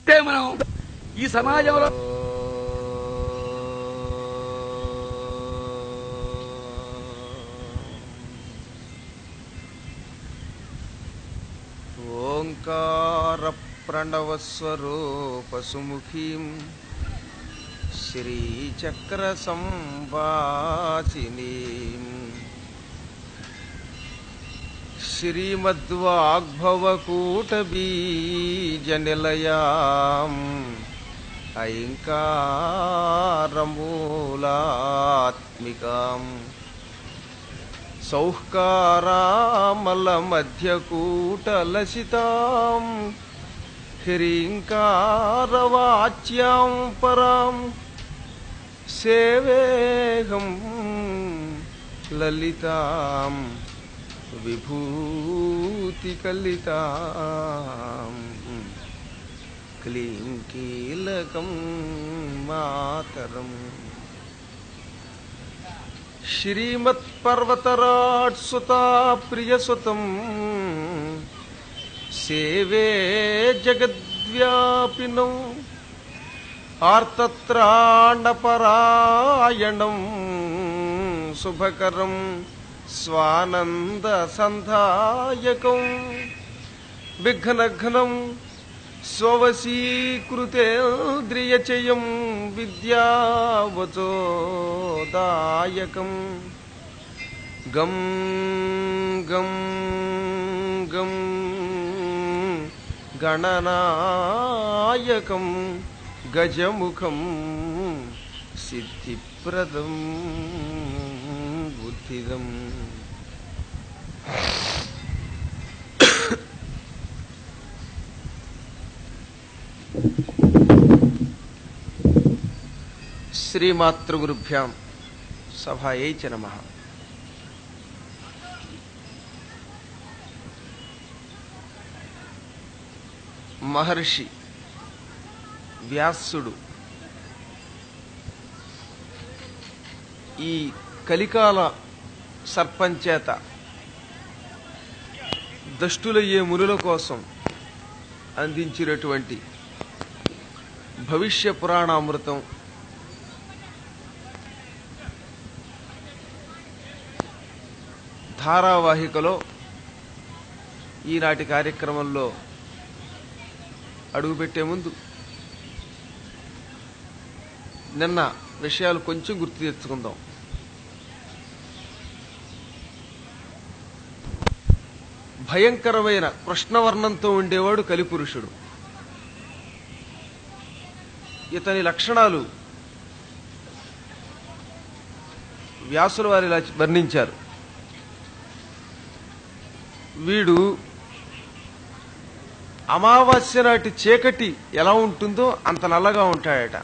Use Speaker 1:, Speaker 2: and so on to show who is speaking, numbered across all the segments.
Speaker 1: అంటే మనం ఈ సమాజంలో
Speaker 2: ఓంకార ప్రణవస్వరూప సుముఖీం శ్రీచక్ర సంవాసినీం శ్రీమద్వాగ్భవకూటబీజనిలయాం ఐంకారమూలాత్మికాం సౌహ్కారామలమధ్యకూటలసితాం హ్రీంకారవాచ్యాం పరాం సేవేహం లలితాం విభూతికలితాం క్లీం కీలకం మాతరం శ్రీమత్పర్వతరాట్సుతా ప్రియసుతం సేవే జగద్వ్యాపినం ఆర్తత్రాణపరాయణం శుభకరం స్వానందసంధాయకం విఘ్నఘ్నం స్వవశీకృతేంద్రియచయం విద్యావచోదాయకం గం గం గం గణనాయకం గజముఖం సిద్ధిప్రదం బుద్ధిదం శ్రీమాతృగురుభ్యాం సభాయై చ నమ మహర్షి వ్యాసుడు ఈ కలికాల సర్పంచేత దష్టులయ్యే మునుల కోసం అందించినటువంటి భవిష్య పురాణామృతం ధారావాహికలో ఈనాటి కార్యక్రమంలో అడుగుపెట్టే ముందు నిన్న విషయాలు కొంచెం గుర్తు తెచ్చుకుందాం భయంకరమైన కృష్ణవర్ణంతో ఉండేవాడు కలిపురుషుడు ఇతని లక్షణాలు వ్యాసుల వారు ఇలా వర్ణించారు వీడు అమావాస్య నాటి చీకటి ఎలా ఉంటుందో అంత నల్లగా ఉంటాయట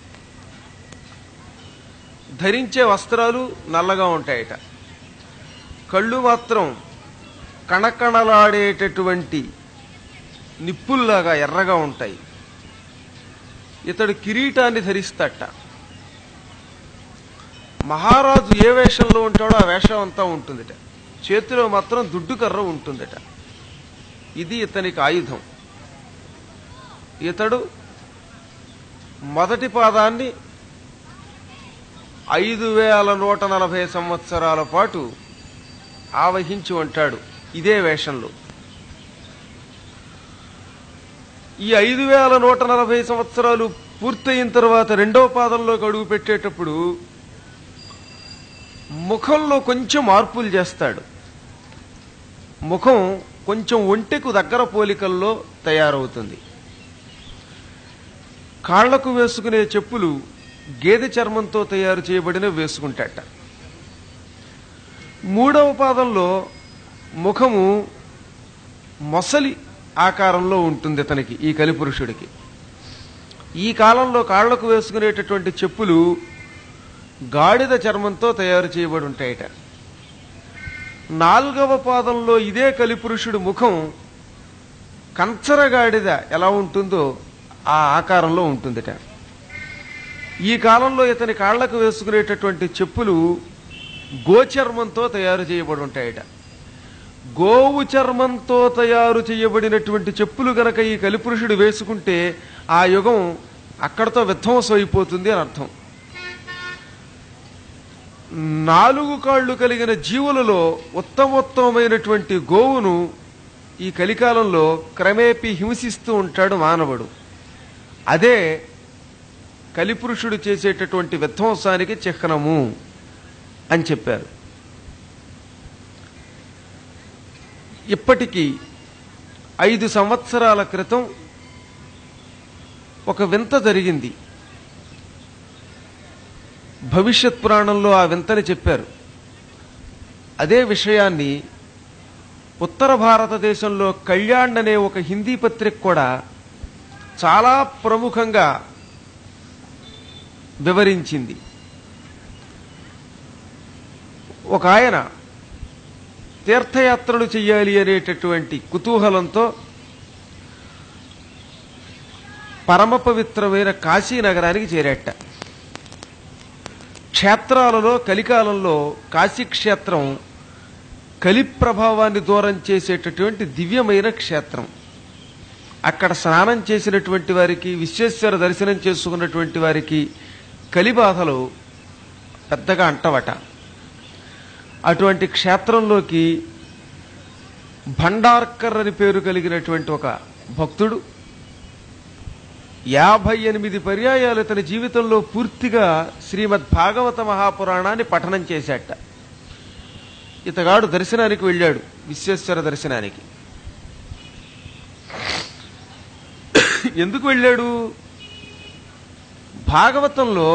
Speaker 2: ధరించే వస్త్రాలు నల్లగా ఉంటాయట కళ్ళు మాత్రం కణకణలాడేటటువంటి నిప్పుల్లాగా ఎర్రగా ఉంటాయి ఇతడు కిరీటాన్ని ధరిస్తాట మహారాజు ఏ వేషంలో ఉంటాడో ఆ వేషం అంతా ఉంటుందిట చేతిలో మాత్రం దుడ్డు కర్ర ఉంటుందట ఇది ఇతనికి ఆయుధం ఇతడు మొదటి పాదాన్ని ఐదు వేల నూట నలభై సంవత్సరాల పాటు ఆవహించి ఉంటాడు ఇదే వేషంలో ఈ ఐదు వేల నూట నలభై సంవత్సరాలు పూర్తయిన తర్వాత రెండవ పాదంలోకి అడుగు పెట్టేటప్పుడు ముఖంలో కొంచెం మార్పులు చేస్తాడు ముఖం కొంచెం ఒంటెకు దగ్గర పోలికల్లో తయారవుతుంది కాళ్లకు వేసుకునే చెప్పులు గేదె చర్మంతో తయారు చేయబడిన వేసుకుంటాట మూడవ పాదంలో ముఖము మొసలి ఆకారంలో ఉంటుంది ఇతనికి ఈ కలిపురుషుడికి ఈ కాలంలో కాళ్లకు వేసుకునేటటువంటి చెప్పులు గాడిద చర్మంతో తయారు చేయబడి ఉంటాయట నాలుగవ పాదంలో ఇదే కలిపురుషుడు ముఖం కంచరగాడిద ఎలా ఉంటుందో ఆ ఆకారంలో ఉంటుందిట ఈ కాలంలో ఇతని కాళ్లకు వేసుకునేటటువంటి చెప్పులు గోచర్మంతో తయారు చేయబడి ఉంటాయట గోవు చర్మంతో తయారు చేయబడినటువంటి చెప్పులు గనక ఈ కలిపురుషుడు వేసుకుంటే ఆ యుగం అక్కడతో విధ్వంసం అయిపోతుంది అని అర్థం నాలుగు కాళ్ళు కలిగిన జీవులలో ఉత్తమోత్తమైనటువంటి గోవును ఈ కలికాలంలో క్రమేపీ హింసిస్తూ ఉంటాడు మానవుడు అదే కలిపురుషుడు చేసేటటువంటి విధ్వంసానికి చిహ్నము అని చెప్పారు ఇప్పటికీ ఐదు సంవత్సరాల క్రితం ఒక వింత జరిగింది భవిష్యత్ పురాణంలో ఆ వింతని చెప్పారు అదే విషయాన్ని ఉత్తర భారతదేశంలో కళ్యాణ్ అనే ఒక హిందీ పత్రిక కూడా చాలా ప్రముఖంగా వివరించింది ఒక ఆయన తీర్థయాత్రలు చెయ్యాలి అనేటటువంటి కుతూహలంతో పరమ పవిత్రమైన కాశీ నగరానికి చేరేట క్షేత్రాలలో కలికాలంలో కాశీ క్షేత్రం కలి ప్రభావాన్ని దూరం చేసేటటువంటి దివ్యమైన క్షేత్రం అక్కడ స్నానం చేసినటువంటి వారికి విశ్వేశ్వర దర్శనం చేసుకున్నటువంటి వారికి కలిబాధలు పెద్దగా అంటవట అటువంటి క్షేత్రంలోకి భండార్కర్ అని పేరు కలిగినటువంటి ఒక భక్తుడు యాభై ఎనిమిది పర్యాయాలు తన జీవితంలో పూర్తిగా శ్రీమద్ భాగవత మహాపురాణాన్ని పఠనం చేశాట ఇతగాడు దర్శనానికి వెళ్ళాడు విశ్వేశ్వర దర్శనానికి ఎందుకు వెళ్ళాడు భాగవతంలో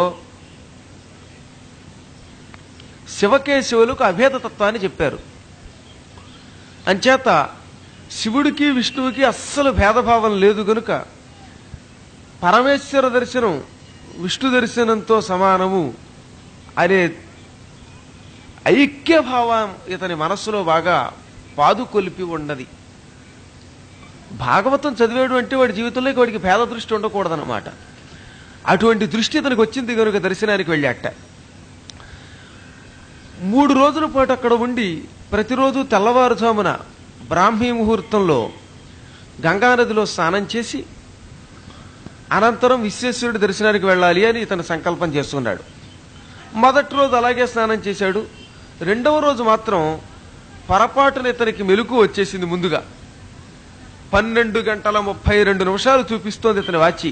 Speaker 2: శివకేశవులకు అభేద తత్వాన్ని చెప్పారు అంచేత శివుడికి విష్ణువుకి అస్సలు భేదభావం లేదు గనుక పరమేశ్వర దర్శనం విష్ణు దర్శనంతో సమానము అనే ఐక్యభావం ఇతని మనస్సులో బాగా పాదుకొలిపి ఉన్నది భాగవతం చదివాడు అంటే వాడి జీవితంలోకి వాడికి భేద దృష్టి ఉండకూడదన్నమాట అటువంటి దృష్టి ఇతనికి వచ్చింది కనుక దర్శనానికి వెళ్ళాట మూడు రోజుల పాటు అక్కడ ఉండి ప్రతిరోజు తెల్లవారుజామున బ్రాహ్మీ ముహూర్తంలో గంగానదిలో స్నానం చేసి అనంతరం విశ్వేశ్వరుడి దర్శనానికి వెళ్ళాలి అని ఇతను సంకల్పం చేసుకున్నాడు మొదటి రోజు అలాగే స్నానం చేశాడు రెండవ రోజు మాత్రం పొరపాటున ఇతనికి మెలకు వచ్చేసింది ముందుగా పన్నెండు గంటల ముప్పై రెండు నిమిషాలు చూపిస్తోంది ఇతని వాచి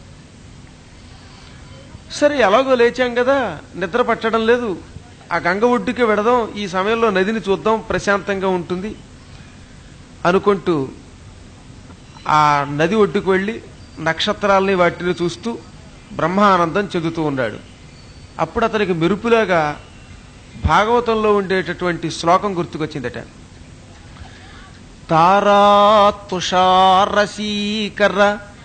Speaker 2: సరే ఎలాగో లేచాం కదా నిద్ర పట్టడం లేదు ఆ గంగ ఒడ్డుకి వెడదాం ఈ సమయంలో నదిని చూద్దాం ప్రశాంతంగా ఉంటుంది అనుకుంటూ ఆ నది ఒడ్డుకు వెళ్ళి నక్షత్రాలని వాటిని చూస్తూ బ్రహ్మానందం చెందుతూ ఉన్నాడు అప్పుడు అతనికి మెరుపులాగా భాగవతంలో ఉండేటటువంటి శ్లోకం గుర్తుకొచ్చిందట తారా తుషారసీకర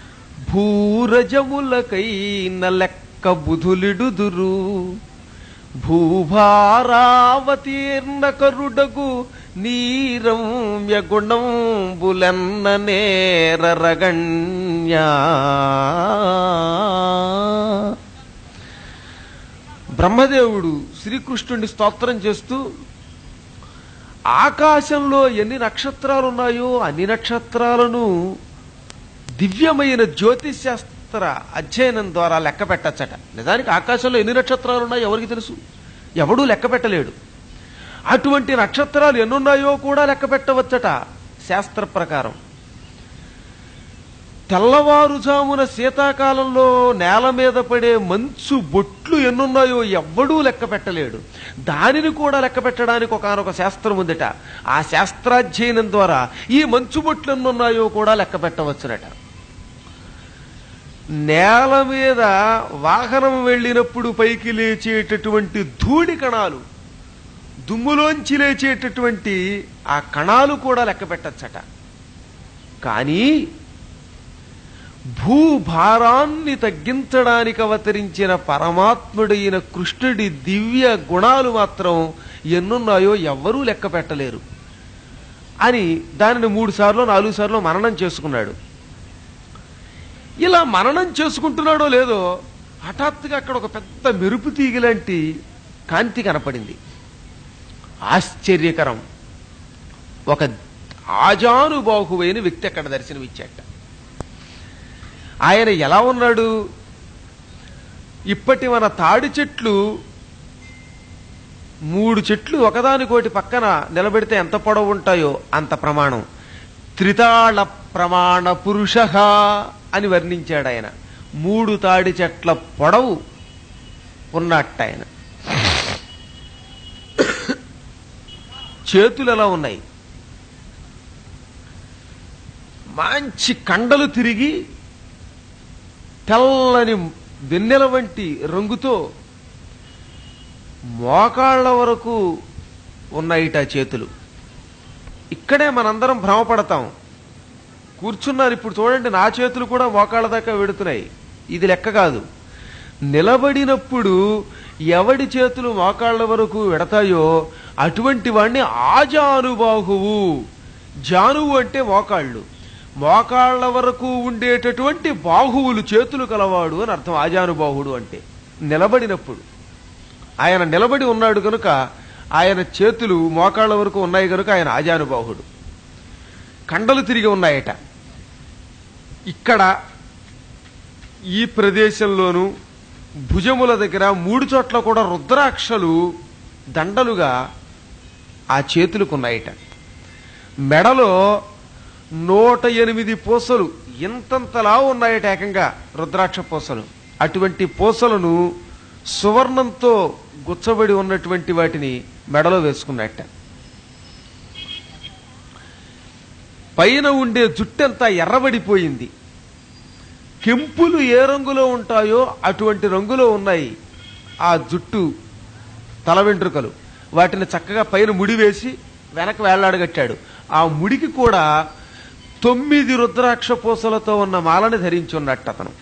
Speaker 2: భూరజములకైన లెక్క బుధులిడుదురు భూభారావతీర్ణ కరుడగు నీరమ్య గుణంబులెన్న నేరరగణ్యా బ్రహ్మదేవుడు శ్రీకృష్ణుడిని స్తోత్రం చేస్తూ ఆకాశంలో ఎన్ని నక్షత్రాలు ఉన్నాయో అన్ని నక్షత్రాలను దివ్యమైన జ్యోతిష్ శాస్త్ర అధ్యయనం ద్వారా లెక్క పెట్టచ్చట నిజానికి ఆకాశంలో ఎన్ని నక్షత్రాలు ఉన్నాయో ఎవరికి తెలుసు ఎవడూ లెక్క పెట్టలేడు అటువంటి నక్షత్రాలు ఎన్నున్నాయో కూడా లెక్క పెట్టవచ్చట శాస్త్ర ప్రకారం తెల్లవారుజామున శీతాకాలంలో నేల మీద పడే మంచు బొట్లు ఎన్నున్నాయో ఎవ్వడూ లెక్క పెట్టలేడు దానిని కూడా లెక్క పెట్టడానికి ఒకనొక శాస్త్రం ఉందట ఆ శాస్త్రాధ్యయనం ద్వారా ఈ మంచు బొట్లు ఎన్నున్నాయో కూడా లెక్క పెట్టవచ్చునట నేల మీద వాహనం వెళ్ళినప్పుడు పైకి లేచేటటువంటి ధూళి కణాలు దుమ్ములోంచి లేచేటటువంటి ఆ కణాలు కూడా లెక్క పెట్టచ్చట కానీ భూభారాన్ని తగ్గించడానికి అవతరించిన పరమాత్ముడైన కృష్ణుడి దివ్య గుణాలు మాత్రం ఎన్నున్నాయో ఎవ్వరూ లెక్క పెట్టలేరు అని దానిని మూడు సార్లు నాలుగు సార్లు మననం చేసుకున్నాడు ఇలా మననం చేసుకుంటున్నాడో లేదో హఠాత్తుగా అక్కడ ఒక పెద్ద మెరుపు తీగలాంటి కాంతి కనపడింది ఆశ్చర్యకరం ఒక ఆజానుబాహువైన వ్యక్తి అక్కడ దర్శనమిచ్చాట ఆయన ఎలా ఉన్నాడు ఇప్పటి మన తాడి చెట్లు మూడు చెట్లు ఒకదానికోటి పక్కన నిలబెడితే ఎంత పొడవు ఉంటాయో అంత ప్రమాణం త్రితాళ ప్రమాణ పురుష అని వర్ణించాడు ఆయన మూడు తాడి చెట్ల పొడవు ఉన్నట్ట ఆయన చేతులు ఎలా ఉన్నాయి మంచి కండలు తిరిగి తెల్లని వెన్నెల వంటి రంగుతో మోకాళ్ళ వరకు ఉన్నాయిట చేతులు ఇక్కడే మనందరం భ్రమపడతాం కూర్చున్నారు ఇప్పుడు చూడండి నా చేతులు కూడా మోకాళ్ళ దాకా వెడుతున్నాయి ఇది లెక్క కాదు నిలబడినప్పుడు ఎవడి చేతులు మోకాళ్ళ వరకు వెడతాయో అటువంటి వాణ్ణి ఆజానుబాహువు జానువు అంటే మోకాళ్ళు మోకాళ్ళ వరకు ఉండేటటువంటి బాహువులు చేతులు కలవాడు అని అర్థం ఆజానుబాహుడు అంటే నిలబడినప్పుడు ఆయన నిలబడి ఉన్నాడు కనుక ఆయన చేతులు మోకాళ్ళ వరకు ఉన్నాయి కనుక ఆయన ఆజానుబాహుడు కండలు తిరిగి ఉన్నాయట ఇక్కడ ఈ ప్రదేశంలోనూ భుజముల దగ్గర మూడు చోట్ల కూడా రుద్రాక్షలు దండలుగా ఆ చేతులకు ఉన్నాయట మెడలో నూట ఎనిమిది పూసలు ఇంతంతలా ఉన్నాయట ఏకంగా రుద్రాక్ష పూసలు అటువంటి పూసలను సువర్ణంతో గుచ్చబడి ఉన్నటువంటి వాటిని మెడలో వేసుకున్నట్ట పైన ఉండే జుట్టంతా ఎర్రబడిపోయింది కెంపులు ఏ రంగులో ఉంటాయో అటువంటి రంగులో ఉన్నాయి ఆ జుట్టు తల వెంట్రుకలు వాటిని చక్కగా పైన ముడి వేసి వెనక వేళ్లాడగట్టాడు ఆ ముడికి కూడా తొమ్మిది రుద్రాక్ష పూసలతో ఉన్న మాలని ధరించి ఉన్నట్టు అతను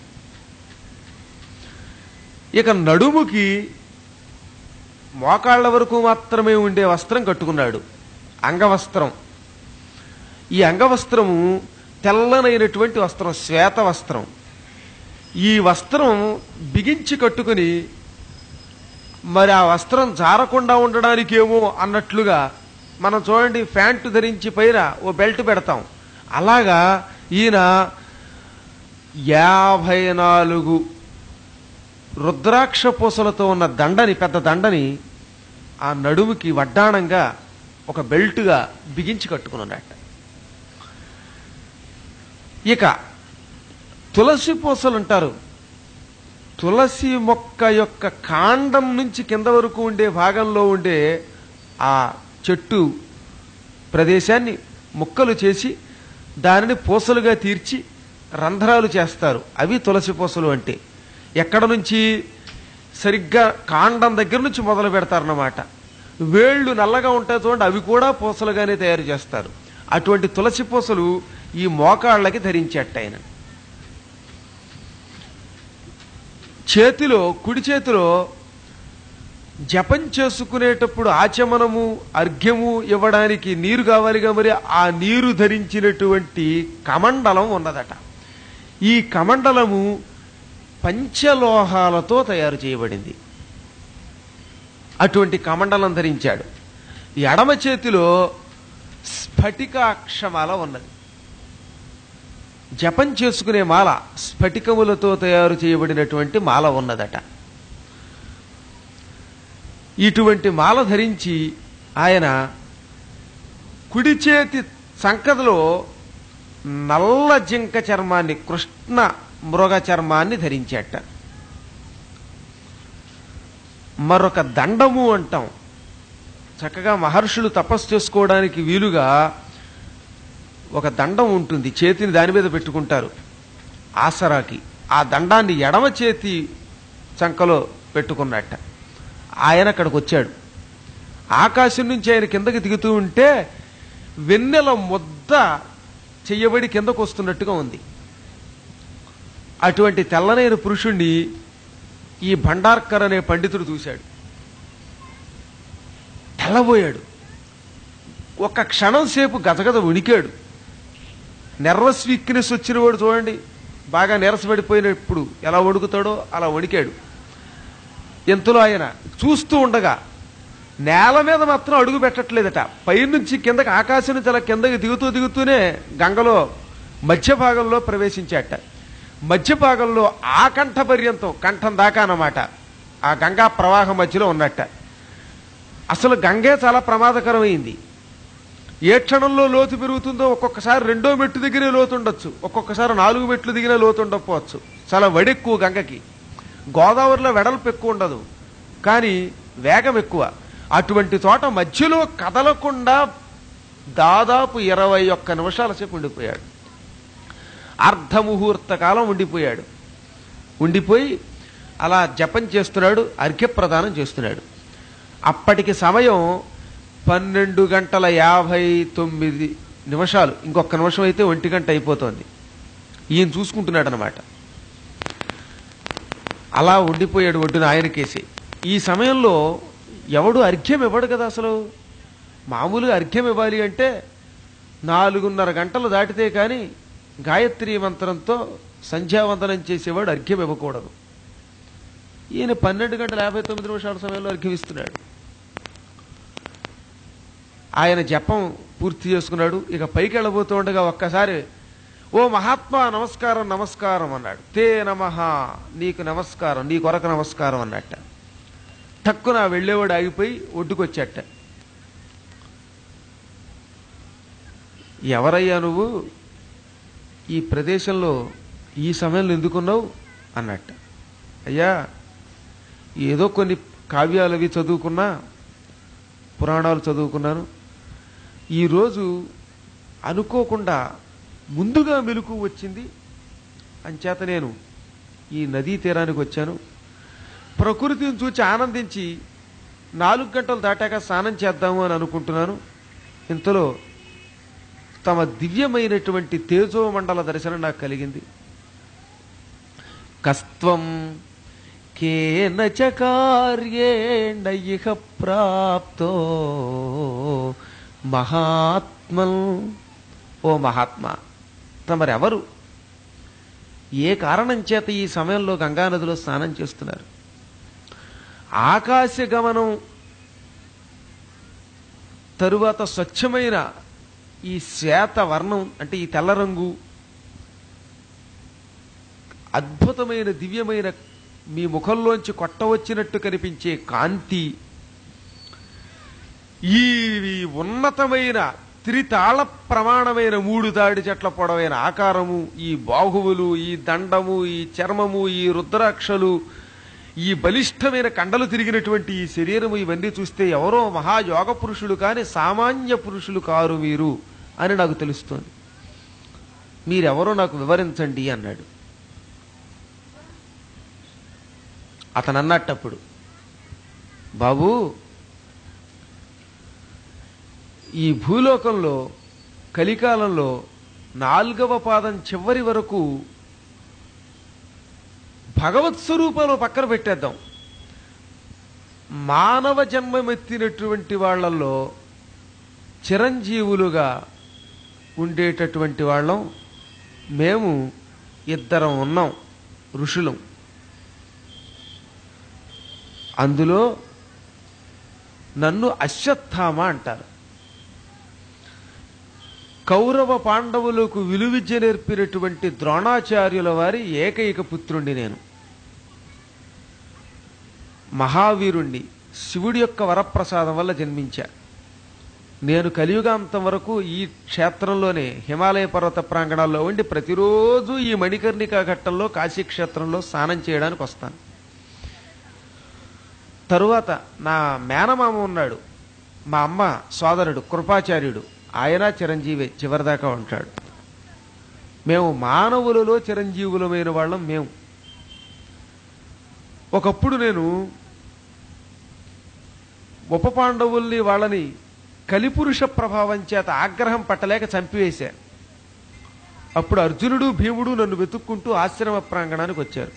Speaker 2: ఇక నడుముకి మోకాళ్ల వరకు మాత్రమే ఉండే వస్త్రం కట్టుకున్నాడు అంగవస్త్రం ఈ అంగవస్త్రము తెల్లనైనటువంటి వస్త్రం శ్వేత వస్త్రం ఈ వస్త్రం బిగించి కట్టుకుని మరి ఆ వస్త్రం జారకుండా ఉండడానికేమో అన్నట్లుగా మనం చూడండి ప్యాంటు ధరించి పైన ఓ బెల్ట్ పెడతాం అలాగా ఈయన యాభై నాలుగు రుద్రాక్ష పూసలతో ఉన్న దండని పెద్ద దండని ఆ నడుముకి వడ్డాణంగా ఒక బెల్టుగా బిగించి కట్టుకుని ఉన్నట్ట ఇక తులసి పూసలు అంటారు తులసి మొక్క యొక్క కాండం నుంచి కింద వరకు ఉండే భాగంలో ఉండే ఆ చెట్టు ప్రదేశాన్ని ముక్కలు చేసి దానిని పూసలుగా తీర్చి రంధ్రాలు చేస్తారు అవి తులసి పూసలు అంటే ఎక్కడ నుంచి సరిగ్గా కాండం దగ్గర నుంచి మొదలు పెడతారన్నమాట వేళ్ళు నల్లగా ఉంటాయి చూడండి అవి కూడా పూసలుగానే తయారు చేస్తారు అటువంటి తులసి పూసలు ఈ మోకాళ్ళకి ధరించేట ఆయన చేతిలో కుడి చేతిలో జపం చేసుకునేటప్పుడు ఆచమనము అర్ఘ్యము ఇవ్వడానికి నీరు కావాలిగా మరి ఆ నీరు ధరించినటువంటి కమండలం ఉన్నదట ఈ కమండలము పంచలోహాలతో తయారు చేయబడింది అటువంటి కమండలం ధరించాడు ఎడమ చేతిలో స్ఫటికాక్షమాల ఉన్నది జపం చేసుకునే మాల స్ఫటికములతో తయారు చేయబడినటువంటి మాల ఉన్నదట ఇటువంటి మాల ధరించి ఆయన కుడి చేతి సంకదలో నల్ల జింక చర్మాన్ని కృష్ణ మృగ చర్మాన్ని ధరించేట మరొక దండము అంటాం చక్కగా మహర్షులు తపస్సు చేసుకోవడానికి వీలుగా ఒక దండం ఉంటుంది చేతిని దాని మీద పెట్టుకుంటారు ఆసరాకి ఆ దండాన్ని ఎడమ చేతి చంకలో పెట్టుకున్నట్ట ఆయన అక్కడికి వచ్చాడు ఆకాశం నుంచి ఆయన కిందకి దిగుతూ ఉంటే వెన్నెల ముద్ద చెయ్యబడి కిందకు వస్తున్నట్టుగా ఉంది అటువంటి తెల్లనైన పురుషుణ్ణి ఈ భండార్కర్ అనే పండితుడు చూశాడు తెల్లబోయాడు ఒక్క క్షణం సేపు గజగజ ఉనికాడు నెర్వస్ వీక్నెస్ వచ్చిన వాడు చూడండి బాగా నీరసపడిపోయినప్పుడు ఎలా వణుకుతాడో అలా వణికాడు ఎంతలో ఆయన చూస్తూ ఉండగా నేల మీద మాత్రం అడుగు పెట్టట్లేదట పైనుంచి కిందకి ఆకాశం నుంచి అలా కిందకి దిగుతూ దిగుతూనే గంగలో మధ్య భాగంలో ప్రవేశించాట మధ్య భాగంలో ఆ కంఠ పర్యంతం కంఠం దాకా అన్నమాట ఆ గంగా ప్రవాహం మధ్యలో ఉన్నట్ట అసలు గంగే చాలా ప్రమాదకరమైంది ఏ క్షణంలో లోతు పెరుగుతుందో ఒక్కొక్కసారి రెండో మెట్టు దగ్గరే లోతు ఉండొచ్చు ఒక్కొక్కసారి నాలుగు మెట్లు దిగిన లోతు ఉండకపోవచ్చు చాలా వడెక్కువ గంగకి గోదావరిలో వెడల్పు ఎక్కువ ఉండదు కానీ వేగం ఎక్కువ అటువంటి చోట మధ్యలో కదలకుండా దాదాపు ఇరవై ఒక్క నిమిషాల సేపు ఉండిపోయాడు అర్ధముహూర్త కాలం ఉండిపోయాడు ఉండిపోయి అలా జపం చేస్తున్నాడు అర్ఘ్యప్రదానం చేస్తున్నాడు అప్పటికి సమయం పన్నెండు గంటల యాభై తొమ్మిది నిమిషాలు ఇంకొక నిమిషం అయితే ఒంటి గంట అయిపోతోంది ఈయన చూసుకుంటున్నాడు అనమాట అలా ఉండిపోయాడు ఒడ్డున ఆయనకేసి ఈ సమయంలో ఎవడు అర్ఘ్యం ఇవ్వడు కదా అసలు మామూలుగా అర్ఘ్యం ఇవ్వాలి అంటే నాలుగున్నర గంటలు దాటితే కానీ గాయత్రి మంత్రంతో సంధ్యావందనం చేసేవాడు అర్ఘ్యం ఇవ్వకూడదు ఈయన పన్నెండు గంటల యాభై తొమ్మిది నిమిషాల సమయంలో అర్ఘ్యం ఇస్తున్నాడు ఆయన జపం పూర్తి చేసుకున్నాడు ఇక పైకి వెళ్ళబోతూ ఉండగా ఒక్కసారి ఓ మహాత్మా నమస్కారం నమస్కారం అన్నాడు తే నమః నీకు నమస్కారం నీ కొరకు నమస్కారం అన్నట్ట టక్కున వెళ్ళేవాడు ఆగిపోయి ఒడ్డుకొచ్చట ఎవరయ్యా నువ్వు ఈ ప్రదేశంలో ఈ సమయంలో ఎందుకున్నావు అన్నట్ట అయ్యా ఏదో కొన్ని కావ్యాలు అవి చదువుకున్నా పురాణాలు చదువుకున్నాను ఈరోజు అనుకోకుండా ముందుగా మెలకు వచ్చింది అంచేత నేను ఈ నదీ తీరానికి వచ్చాను ప్రకృతిని చూచి ఆనందించి నాలుగు గంటలు దాటాక స్నానం చేద్దాము అని అనుకుంటున్నాను ఇంతలో తమ దివ్యమైనటువంటి తేజోమండల దర్శనం నాకు కలిగింది కస్త్వం కేన చ కార్యేణ ఇహ ప్రాప్తో మహాత్మన్ ఓ మహాత్మా తమరెవరు ఏ కారణం చేత ఈ సమయంలో గంగానదిలో స్నానం చేస్తున్నారు ఆకాశ గమనం తరువాత స్వచ్ఛమైన ఈ శ్వేత వర్ణం అంటే ఈ తెల్ల రంగు అద్భుతమైన దివ్యమైన మీ ముఖంలోంచి కొట్టవచ్చినట్టు కనిపించే కాంతి ఈ ఉన్నతమైన త్రితాళ ప్రమాణమైన మూడు తాడి చెట్ల పొడవైన ఆకారము ఈ బాహువులు ఈ దండము ఈ చర్మము ఈ రుద్రాక్షలు ఈ బలిష్టమైన కండలు తిరిగినటువంటి ఈ శరీరము ఇవన్నీ చూస్తే ఎవరో మహాయోగ పురుషులు కాని సామాన్య పురుషులు కారు మీరు అని నాకు తెలుస్తోంది మీరెవరో నాకు వివరించండి అన్నాడు అతను అన్నట్టప్పుడు బాబు ఈ భూలోకంలో కలికాలంలో నాలుగవ పాదం చివరి వరకు భగవత్ స్వరూపంలో పక్కన పెట్టేద్దాం మానవ జన్మమెత్తినటువంటి వాళ్ళల్లో చిరంజీవులుగా ఉండేటటువంటి వాళ్ళం మేము ఇద్దరం ఉన్నాం ఋషులం అందులో నన్ను అశ్వత్థామ అంటారు కౌరవ పాండవులకు విలువిద్య నేర్పినటువంటి ద్రోణాచార్యుల వారి ఏకైక పుత్రుణ్ణి నేను మహావీరుణ్ణి శివుడి యొక్క వరప్రసాదం వల్ల జన్మించా నేను కలియుగాంతం వరకు ఈ క్షేత్రంలోనే హిమాలయ పర్వత ప్రాంగణాల్లో ఉండి ప్రతిరోజు ఈ మణికర్ణికా ఘట్టంలో కాశీ క్షేత్రంలో స్నానం చేయడానికి వస్తాను తరువాత నా మేనమామ ఉన్నాడు మా అమ్మ సోదరుడు కృపాచార్యుడు ఆయన చిరంజీవి చివరిదాకా ఉంటాడు మేము మానవులలో చిరంజీవులమైన వాళ్ళం మేము ఒకప్పుడు నేను ఉప పాండవుల్ని వాళ్ళని కలిపురుష ప్రభావం చేత ఆగ్రహం పట్టలేక చంపివేశా అప్పుడు అర్జునుడు భీముడు నన్ను వెతుక్కుంటూ ఆశ్రమ ప్రాంగణానికి వచ్చారు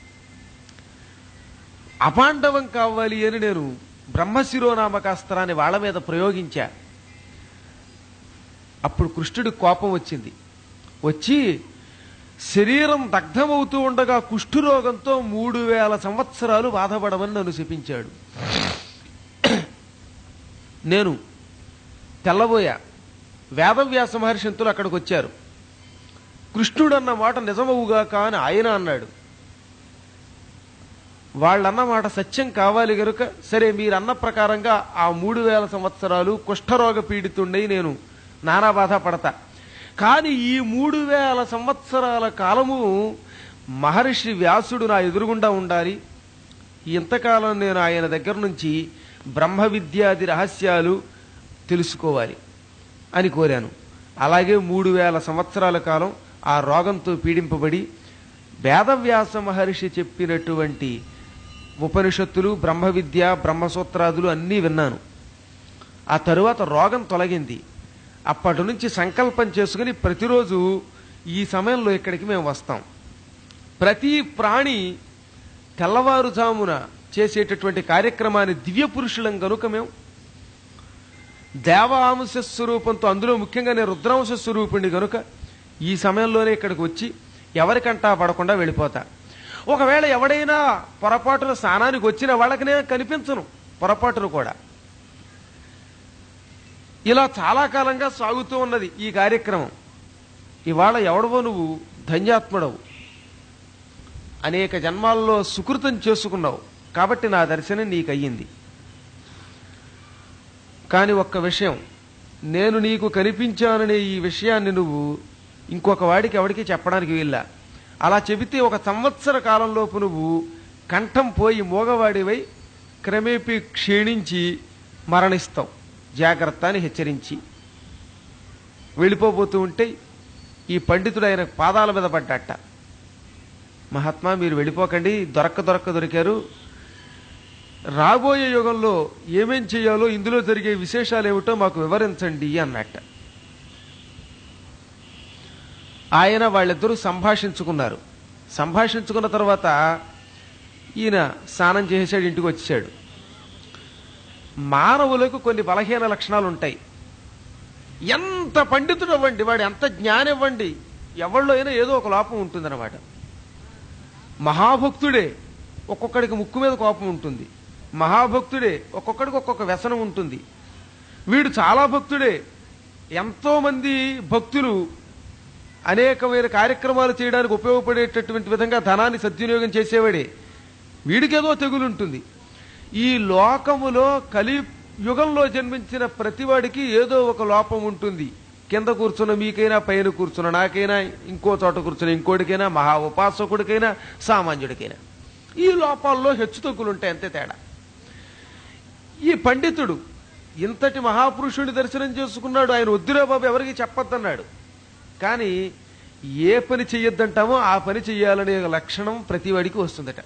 Speaker 2: అపాండవం కావాలి అని నేను బ్రహ్మశిరోనామకాస్త్రాన్ని వాళ్ళ మీద ప్రయోగించా అప్పుడు కృష్ణుడి కోపం వచ్చింది వచ్చి శరీరం దగ్ధమవుతూ ఉండగా కుష్ఠురోగంతో మూడు వేల సంవత్సరాలు బాధపడమని నన్ను శపించాడు నేను తెల్లబోయా వేదవ్యాస మహర్షంతులు అక్కడికి వచ్చారు కృష్ణుడు అన్న మాట నిజమవుగాక అని ఆయన అన్నాడు వాళ్ళన్న మాట సత్యం కావాలి గనుక సరే మీరన్న ప్రకారంగా ఆ మూడు వేల సంవత్సరాలు కుష్ఠరోగ పీడితుండై నేను నానా బాధ పడతా కానీ ఈ మూడు వేల సంవత్సరాల కాలము మహర్షి వ్యాసుడు నా ఎదురుగుండా ఉండాలి ఇంతకాలం నేను ఆయన దగ్గర నుంచి బ్రహ్మ విద్యాది రహస్యాలు తెలుసుకోవాలి అని కోరాను అలాగే మూడు వేల సంవత్సరాల కాలం ఆ రోగంతో పీడింపబడి వేదవ్యాస మహర్షి చెప్పినటువంటి ఉపనిషత్తులు బ్రహ్మ విద్య బ్రహ్మసూత్రాదులు అన్నీ విన్నాను ఆ తరువాత రోగం తొలగింది అప్పటి నుంచి సంకల్పం చేసుకుని ప్రతిరోజు ఈ సమయంలో ఇక్కడికి మేము వస్తాం ప్రతి ప్రాణి తెల్లవారుజామున చేసేటటువంటి కార్యక్రమాన్ని దివ్య పురుషులం కనుక మేము దేవాంశ స్వరూపంతో అందులో ముఖ్యంగా నేను రుద్రాంశ స్వరూపుణ్ణి కనుక ఈ సమయంలోనే ఇక్కడికి వచ్చి ఎవరికంటా పడకుండా వెళ్ళిపోతా ఒకవేళ ఎవడైనా పొరపాటున స్నానానికి వచ్చిన వాళ్ళకి నేను కనిపించను పొరపాటును కూడా ఇలా చాలా కాలంగా సాగుతూ ఉన్నది ఈ కార్యక్రమం ఇవాళ ఎవడవో నువ్వు ధన్యాత్ముడవు అనేక జన్మాల్లో సుకృతం చేసుకున్నావు కాబట్టి నా దర్శనం నీకు అయ్యింది కాని ఒక్క విషయం నేను నీకు కనిపించాననే ఈ విషయాన్ని నువ్వు ఇంకొక వాడికి ఎవడికి చెప్పడానికి వీల్లా అలా చెబితే ఒక సంవత్సర కాలంలోపు నువ్వు కంఠం పోయి మోగవాడివై క్రమేపీ క్షీణించి మరణిస్తావు జాగ్రత్త అని హెచ్చరించి వెళ్ళిపోబోతూ ఉంటే ఈ పండితుడు ఆయన పాదాల మీద పడ్డట మహాత్మా మీరు వెళ్ళిపోకండి దొరక్క దొరక్క దొరికారు రాబోయే యుగంలో ఏమేం చేయాలో ఇందులో జరిగే విశేషాలు ఏమిటో మాకు వివరించండి అన్నట్ట ఆయన వాళ్ళిద్దరూ సంభాషించుకున్నారు సంభాషించుకున్న తర్వాత ఈయన స్నానం చేసేసాడు ఇంటికి వచ్చాడు మానవులకు కొన్ని బలహీన లక్షణాలు ఉంటాయి ఎంత పండితుడు అవ్వండి వాడు ఎంత జ్ఞానం ఇవ్వండి ఎవళ్ళో అయినా ఏదో ఒక లోపం ఉంటుందన్నమాట మహాభక్తుడే ఒక్కొక్కడికి ముక్కు మీద కోపం ఉంటుంది మహాభక్తుడే ఒక్కొక్కడికి ఒక్కొక్క వ్యసనం ఉంటుంది వీడు చాలా భక్తుడే ఎంతో మంది భక్తులు అనేకమైన కార్యక్రమాలు చేయడానికి ఉపయోగపడేటటువంటి విధంగా ధనాన్ని సద్వినియోగం చేసేవాడే వీడికేదో తెగులుంటుంది ఈ లోకములో కలి యుగంలో జన్మించిన ప్రతివాడికి ఏదో ఒక లోపం ఉంటుంది కింద కూర్చున్న మీకైనా పైన కూర్చున్న నాకైనా ఇంకో చోట కూర్చున్న ఇంకోటికైనా మహా ఉపాసకుడికైనా సామాన్యుడికైనా ఈ లోపాల్లో హెచ్చుతగ్గులు ఉంటాయి అంతే తేడా ఈ పండితుడు ఇంతటి మహాపురుషుని దర్శనం చేసుకున్నాడు ఆయన వద్దురా బాబు ఎవరికి చెప్పొద్దన్నాడు కానీ ఏ పని చెయ్యొద్దంటామో ఆ పని చెయ్యాలనే లక్షణం ప్రతివాడికి వస్తుందట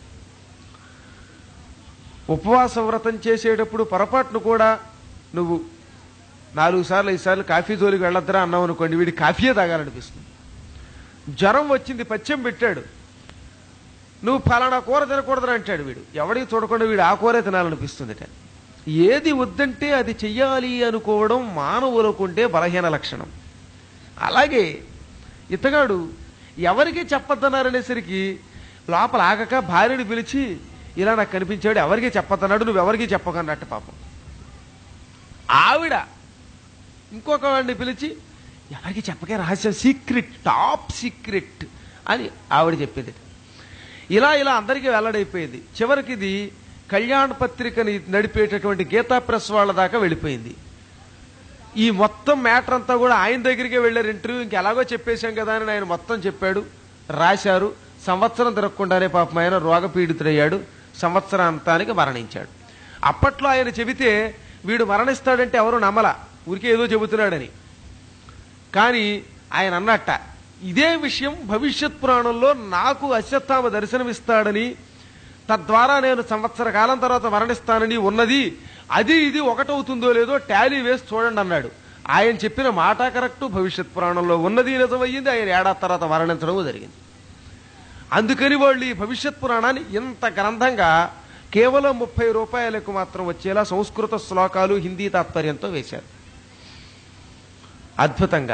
Speaker 2: ఉపవాస వ్రతం చేసేటప్పుడు పొరపాటును కూడా నువ్వు నాలుగు సార్లు ఐదు సార్లు కాఫీ జోలికి వెళ్ళొద్దురా అన్నావు అనుకోండి వీడి కాఫీయే తాగాలనిపిస్తుంది జ్వరం వచ్చింది పచ్చం పెట్టాడు నువ్వు ఫలానా కూర తినకూడదని అంటాడు వీడు ఎవడికి చూడకుండా వీడు ఆ కూరే తినాలనిపిస్తుందిట ఏది వద్దంటే అది చెయ్యాలి అనుకోవడం మానవులకుంటే బలహీన లక్షణం అలాగే ఇతగాడు ఎవరికి చెప్పొద్దన్నారనేసరికి లోపల ఆగక భార్యని పిలిచి ఇలా నాకు కనిపించాడు ఎవరికి చెప్పొద్దన్నాడు నువ్వు ఎవరికి చెప్పకన్నట్టు పాపం ఆవిడ ఇంకొక వాడిని పిలిచి ఎవరికి చెప్పకే రహస్యం సీక్రెట్ టాప్ సీక్రెట్ అని ఆవిడ చెప్పింది ఇలా ఇలా అందరికీ వెల్లడైపోయింది చివరికి ఇది కళ్యాణ పత్రికని నడిపేటటువంటి గీతా ప్రెస్ వాళ్ళ దాకా వెళ్ళిపోయింది ఈ మొత్తం మ్యాటర్ అంతా కూడా ఆయన దగ్గరికే వెళ్ళారు ఇంటర్వ్యూ ఇంకెలాగో చెప్పేశాం కదా అని ఆయన మొత్తం చెప్పాడు రాశారు సంవత్సరం తిరగకుండానే పాపం ఆయన రోగపీడితుడయ్యాడు సంవత్సరాంతానికి మరణించాడు అప్పట్లో ఆయన చెబితే వీడు మరణిస్తాడంటే ఎవరు నమ్మల ఊరికే ఏదో చెబుతున్నాడని కానీ ఆయన అన్నట్ట ఇదే విషయం భవిష్యత్ పురాణంలో నాకు అశ్వత్థామ దర్శనమిస్తాడని తద్వారా నేను సంవత్సర కాలం తర్వాత మరణిస్తానని ఉన్నది అది ఇది ఒకటవుతుందో లేదో టాలీ వేసి చూడండి అన్నాడు ఆయన చెప్పిన మాట కరెక్ట్ భవిష్యత్ పురాణంలో ఉన్నది నిజమయ్యింది ఆయన ఏడాది తర్వాత మరణించడం జరిగింది అందుకని వాళ్ళు ఈ భవిష్యత్ పురాణాన్ని ఇంత గ్రంథంగా కేవలం ముప్పై రూపాయలకు మాత్రం వచ్చేలా సంస్కృత శ్లోకాలు హిందీ తాత్పర్యంతో వేశారు అద్భుతంగా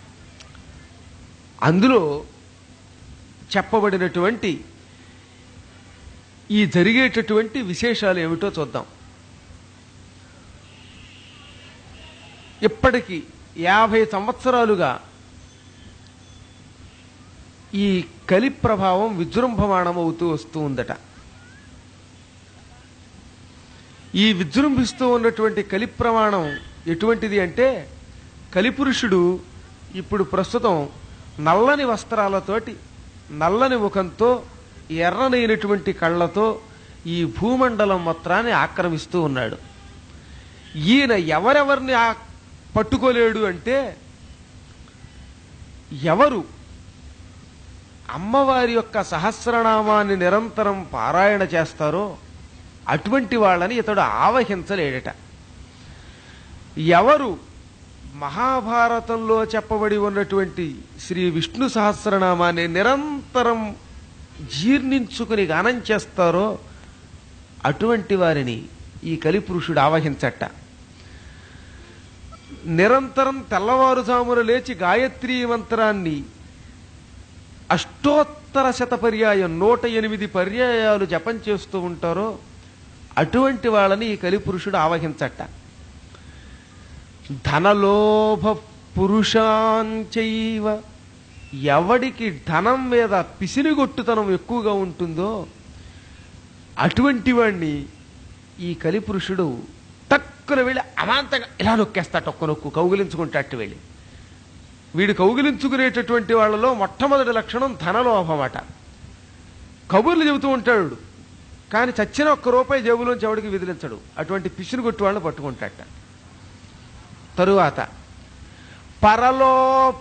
Speaker 2: అందులో చెప్పబడినటువంటి ఈ జరిగేటటువంటి విశేషాలు ఏమిటో చూద్దాం ఇప్పటికి యాభై సంవత్సరాలుగా ఈ కలి ప్రభావం విజృంభమాణం అవుతూ వస్తూ ఉందట ఈ విజృంభిస్తూ ఉన్నటువంటి కలి ప్రమాణం ఎటువంటిది అంటే కలిపురుషుడు ఇప్పుడు ప్రస్తుతం నల్లని వస్త్రాలతోటి నల్లని ముఖంతో ఎర్రనైనటువంటి కళ్ళతో ఈ భూమండలం మొత్తాన్ని ఆక్రమిస్తూ ఉన్నాడు ఈయన ఎవరెవరిని ఆ- పట్టుకోలేడు అంటే ఎవరు అమ్మవారి యొక్క సహస్రనామాన్ని నిరంతరం పారాయణ చేస్తారో అటువంటి వాళ్ళని ఇతడు ఆవహించలేడట ఎవరు మహాభారతంలో చెప్పబడి ఉన్నటువంటి శ్రీ విష్ణు సహస్రనామాన్ని నిరంతరం జీర్ణించుకుని గానం చేస్తారో అటువంటి వారిని ఈ కలిపురుషుడు ఆవహించట నిరంతరం తెల్లవారుజామున లేచి గాయత్రీ మంత్రాన్ని అష్టోత్తర శత పర్యాయం నూట ఎనిమిది పర్యాయాలు జపం చేస్తూ ఉంటారో అటువంటి వాళ్ళని ఈ కలిపురుషుడు ఆవహించట ధనలోభ పురుషాంచైవ ఎవడికి ధనం మీద పిసినిగొట్టుతనం ఎక్కువగా ఉంటుందో అటువంటి వాణ్ణి ఈ కలిపురుషుడు టక్కున వెళ్ళి అమాంతంగా ఇలా నొక్కేస్తాడు ఒక్క నొక్కు కౌగిలించుకుంటాట్టు వెళ్ళి వీడు కౌగిలించుకునేటటువంటి వాళ్ళలో మొట్టమొదటి లక్షణం ధనలోభమట కబుర్లు చెబుతూ ఉంటాడు కానీ చచ్చిన ఒక్క రూపాయి జేబులోంచి ఎవడికి విదిలించడు అటువంటి పిసిని కొట్టు వాళ్ళని పట్టుకుంటాట తరువాత పరలోప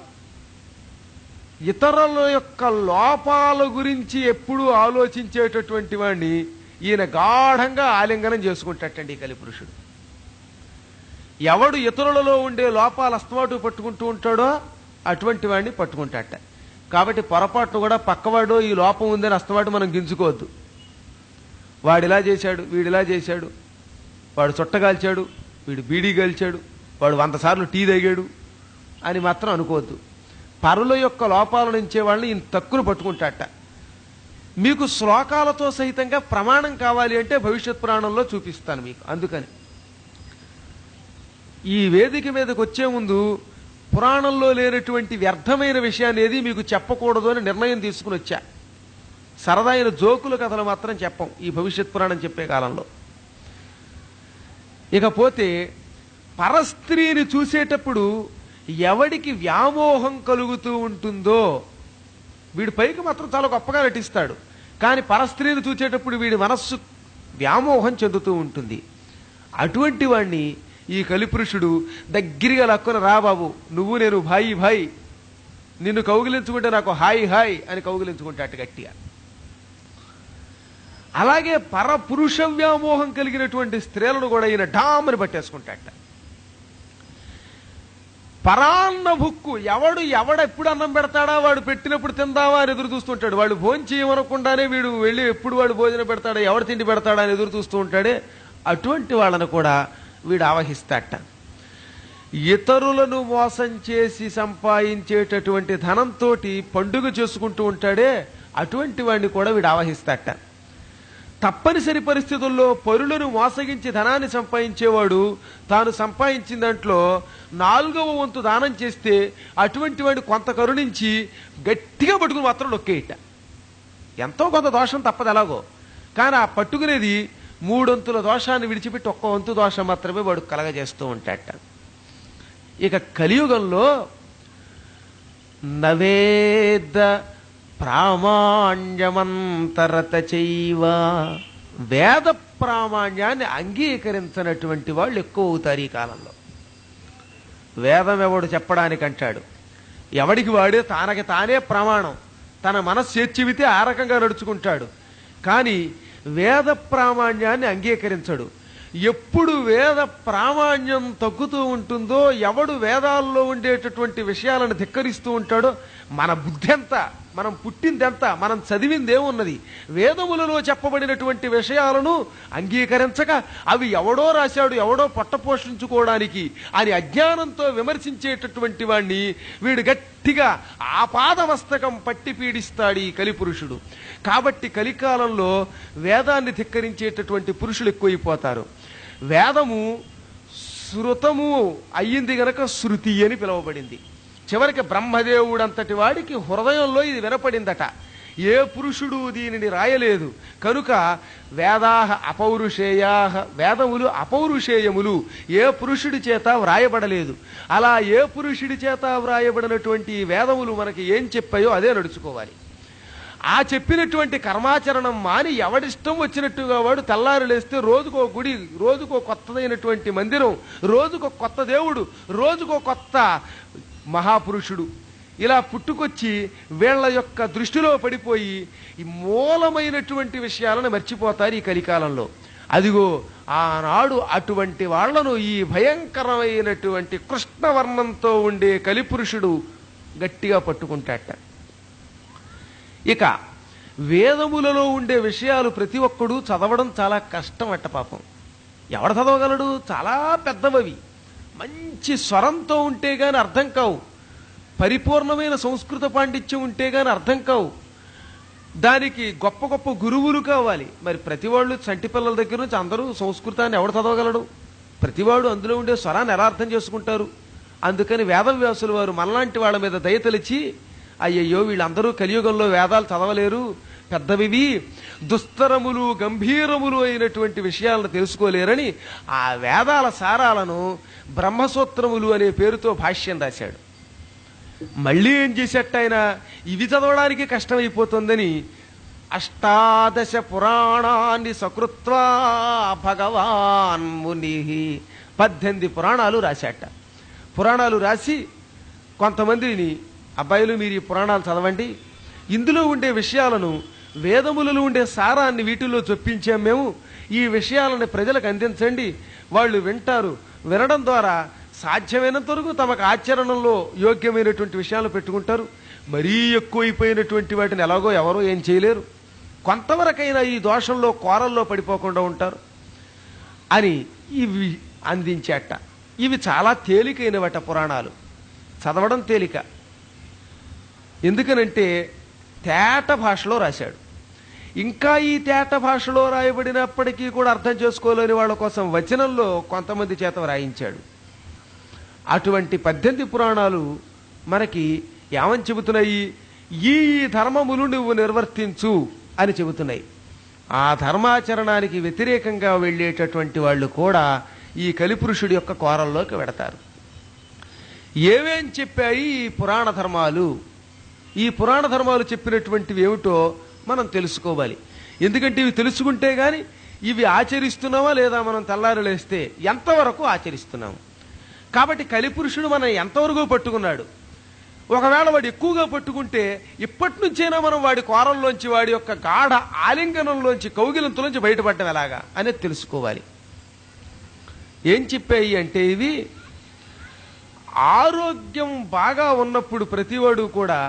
Speaker 2: ఇతరుల యొక్క లోపాల గురించి ఎప్పుడూ ఆలోచించేటటువంటి వాడిని ఈయన గాఢంగా ఆలింగనం చేసుకుంటాటండి ఈ కలిపురుషుడు ఎవడు ఇతరులలో ఉండే లోపాలు అస్తమాటు పట్టుకుంటూ ఉంటాడో అటువంటి వాడిని పట్టుకుంటాట కాబట్టి పొరపాటు కూడా పక్కవాడు ఈ లోపం ఉందని అస్తమాటు మనం గింజుకోవద్దు వాడిలా చేశాడు వీడిలా చేశాడు వాడు చుట్టగాల్చాడు వీడు బీడీ గాల్చాడు వాడు వంద సార్లు టీ తాగాడు అని మాత్రం అనుకోవద్దు పరుల యొక్క లోపాలను నుంచే వాళ్ళని ఇంత తక్కువ పట్టుకుంటాట మీకు శ్లోకాలతో సహితంగా ప్రమాణం కావాలి అంటే భవిష్యత్ పురాణంలో చూపిస్తాను మీకు అందుకని ఈ వేదిక మీదకి వచ్చే ముందు పురాణంలో లేనటువంటి వ్యర్థమైన విషయాన్ని ఏది మీకు చెప్పకూడదు అని నిర్ణయం తీసుకుని వచ్చా సరదా అయిన జోకుల కథలు మాత్రం చెప్పం ఈ భవిష్యత్ పురాణం చెప్పే కాలంలో ఇకపోతే పరస్త్రీని చూసేటప్పుడు ఎవడికి వ్యామోహం కలుగుతూ ఉంటుందో వీడి పైకి మాత్రం చాలా గొప్పగా నటిస్తాడు కానీ పరస్త్రీని చూసేటప్పుడు వీడి మనస్సు వ్యామోహం చెందుతూ ఉంటుంది అటువంటి వాణ్ణి ఈ కలిపురుషుడు దగ్గరగా లక్కున రా బాబు నువ్వు నేను భాయి భాయి నిన్ను కౌగిలించుకుంటే నాకు హాయ్ హాయ్ అని కౌగిలించుకుంటాట గట్టిగా అలాగే పరపురుష వ్యామోహం కలిగినటువంటి స్త్రీలను కూడా ఈయన డామని పట్టేసుకుంటాట పరాన్న భుక్కు ఎవడు ఎవడ ఎప్పుడు అన్నం పెడతాడా వాడు పెట్టినప్పుడు తిందావా అని ఎదురు చూస్తుంటాడు వాడు భోజనం చేయమనకుండానే వీడు వెళ్ళి ఎప్పుడు వాడు భోజనం పెడతాడా ఎవడు తిండి పెడతాడా అని ఎదురు చూస్తూ ఉంటాడే అటువంటి వాళ్ళను కూడా వీడు ఆవహిస్తాట ఇతరులను మోసం చేసి సంపాదించేటటువంటి ధనంతో పండుగ చేసుకుంటూ ఉంటాడే అటువంటి వాడిని కూడా వీడు ఆవహిస్తాట తప్పనిసరి పరిస్థితుల్లో పరులను మోసగించి ధనాన్ని సంపాదించేవాడు తాను సంపాదించిన దాంట్లో నాలుగవ వంతు దానం చేస్తే అటువంటి వాడిని కొంత కరుణించి గట్టిగా పట్టుకుని మాత్రం నొక్కేయట ఎంతో కొంత దోషం తప్పదు ఎలాగో కానీ ఆ పట్టుకునేది మూడొంతుల దోషాన్ని విడిచిపెట్టి ఒక్క వంతు దోషం మాత్రమే వాడు కలగజేస్తూ ఉంటాట ఇక కలియుగంలో నవేద ప్రామాణ్యమంతరత చైవ వేద ప్రామాణ్యాన్ని అంగీకరించినటువంటి వాళ్ళు ఎక్కువ అవుతారు ఈ కాలంలో వేదం ఎవడు చెప్పడానికి అంటాడు ఎవడికి వాడే తానకి తానే ప్రమాణం తన మనస్సు చేర్చివితే ఆ రకంగా నడుచుకుంటాడు కానీ వేద ప్రామాణ్యాన్ని అంగీకరించడు ఎప్పుడు వేద ప్రామాణ్యం తగ్గుతూ ఉంటుందో ఎవడు వేదాల్లో ఉండేటటువంటి విషయాలను ధిక్కరిస్తూ ఉంటాడో మన బుద్ధి ఎంత మనం పుట్టిందెంత మనం చదివిందేమున్నది వేదములలో చెప్పబడినటువంటి విషయాలను అంగీకరించక అవి ఎవడో రాశాడు ఎవడో పొట్ట పోషించుకోవడానికి అని అజ్ఞానంతో విమర్శించేటటువంటి వాణ్ణి వీడు గట్టిగా ఆపాదమస్తకం పట్టి పీడిస్తాడు ఈ కలిపురుషుడు కాబట్టి కలికాలంలో వేదాన్ని ధిక్కరించేటటువంటి పురుషులు ఎక్కువైపోతారు వేదము శృతము అయ్యింది గనక శృతి అని పిలువబడింది చివరికి బ్రహ్మదేవుడంతటి వాడికి హృదయంలో ఇది వినపడిందట ఏ పురుషుడు దీనిని రాయలేదు కనుక వేదాహ అపౌరుషేయాహ వేదములు అపౌరుషేయములు ఏ పురుషుడి చేత వ్రాయబడలేదు అలా ఏ పురుషుడి చేత వ్రాయబడినటువంటి ఈ వేదములు మనకి ఏం చెప్పాయో అదే నడుచుకోవాలి ఆ చెప్పినటువంటి కర్మాచరణం మాని ఎవడిష్టం వచ్చినట్టుగా వాడు తెల్లారు లేస్తే రోజుకో గుడి రోజుకో కొత్తదైనటువంటి మందిరం రోజుకో కొత్త దేవుడు రోజుకో కొత్త మహాపురుషుడు ఇలా పుట్టుకొచ్చి వీళ్ళ యొక్క దృష్టిలో పడిపోయి ఈ మూలమైనటువంటి విషయాలను మర్చిపోతారు ఈ కలికాలంలో అదిగో ఆనాడు అటువంటి వాళ్లను ఈ భయంకరమైనటువంటి కృష్ణవర్ణంతో ఉండే కలిపురుషుడు గట్టిగా పట్టుకుంటాట ఇక వేదములలో ఉండే విషయాలు ప్రతి ఒక్కడు చదవడం చాలా కష్టం అట్ట పాపం ఎవడు చదవగలడు చాలా పెద్దవవి మంచి స్వరంతో ఉంటే గాని అర్థం కావు పరిపూర్ణమైన సంస్కృత పాండిత్యం ఉంటే గాని అర్థం కావు దానికి గొప్ప గొప్ప గురువులు కావాలి మరి ప్రతి వాళ్ళు చంటి పిల్లల దగ్గర నుంచి అందరూ సంస్కృతాన్ని ఎవడు చదవగలడు ప్రతివాడు అందులో ఉండే స్వరాన్ని ఎలా అర్థం చేసుకుంటారు అందుకని వేదవ్యాసుల వారు మనలాంటి వాళ్ళ మీద దయతలిచి అయ్యయ్యో వీళ్ళందరూ కలియుగంలో వేదాలు చదవలేరు పెద్దవివి దుస్తరములు గంభీరములు అయినటువంటి విషయాలను తెలుసుకోలేరని ఆ వేదాల సారాలను బ్రహ్మసూత్రములు అనే పేరుతో భాష్యం రాశాడు మళ్ళీ ఏం చేసేట ఆయన ఇవి చదవడానికి కష్టమైపోతుందని అష్టాదశ పురాణాన్ని సకృత్వా భగవాన్ ముని పద్దెనిమిది పురాణాలు రాశాట పురాణాలు రాసి కొంతమందిని అబ్బాయిలు మీరు ఈ పురాణాలు చదవండి ఇందులో ఉండే విషయాలను వేదములలో ఉండే సారాన్ని వీటిల్లో చొప్పించాం మేము ఈ విషయాలను ప్రజలకు అందించండి వాళ్ళు వింటారు వినడం ద్వారా సాధ్యమైనంత వరకు తమకు ఆచరణలో యోగ్యమైనటువంటి విషయాలు పెట్టుకుంటారు మరీ ఎక్కువైపోయినటువంటి వాటిని ఎలాగో ఎవరో ఏం చేయలేరు కొంతవరకైనా ఈ దోషంలో కోరల్లో పడిపోకుండా ఉంటారు అని ఇవి అందించేట ఇవి చాలా తేలికైనవట పురాణాలు చదవడం తేలిక ఎందుకనంటే తేట భాషలో రాశాడు ఇంకా ఈ తేట భాషలో రాయబడినప్పటికీ కూడా అర్థం చేసుకోలేని వాళ్ళ కోసం వచనంలో కొంతమంది చేత రాయించాడు అటువంటి పద్దెనిమిది పురాణాలు మనకి ఏమని చెబుతున్నాయి ఈ ధర్మములు నువ్వు నిర్వర్తించు అని చెబుతున్నాయి ఆ ధర్మాచరణానికి వ్యతిరేకంగా వెళ్ళేటటువంటి వాళ్ళు కూడా ఈ కలిపురుషుడి యొక్క కోరల్లోకి వెడతారు ఏమేం చెప్పాయి ఈ పురాణ ధర్మాలు ఈ పురాణ ధర్మాలు చెప్పినటువంటివి ఏమిటో మనం తెలుసుకోవాలి ఎందుకంటే ఇవి తెలుసుకుంటే గాని ఇవి ఆచరిస్తున్నామా లేదా మనం తెల్లారలేస్తే ఎంతవరకు ఆచరిస్తున్నాము కాబట్టి కలిపురుషుడు మనం ఎంతవరకు పట్టుకున్నాడు ఒకవేళ వాడు ఎక్కువగా పట్టుకుంటే ఇప్పటి నుంచైనా మనం వాడి కోరంలోంచి వాడి యొక్క గాఢ ఆలింగనంలోంచి కౌగిలంతులోంచి బయటపడటం ఎలాగా అనేది తెలుసుకోవాలి ఏం చెప్పాయి అంటే ఇవి ఆరోగ్యం బాగా ఉన్నప్పుడు ప్రతివాడు కూడా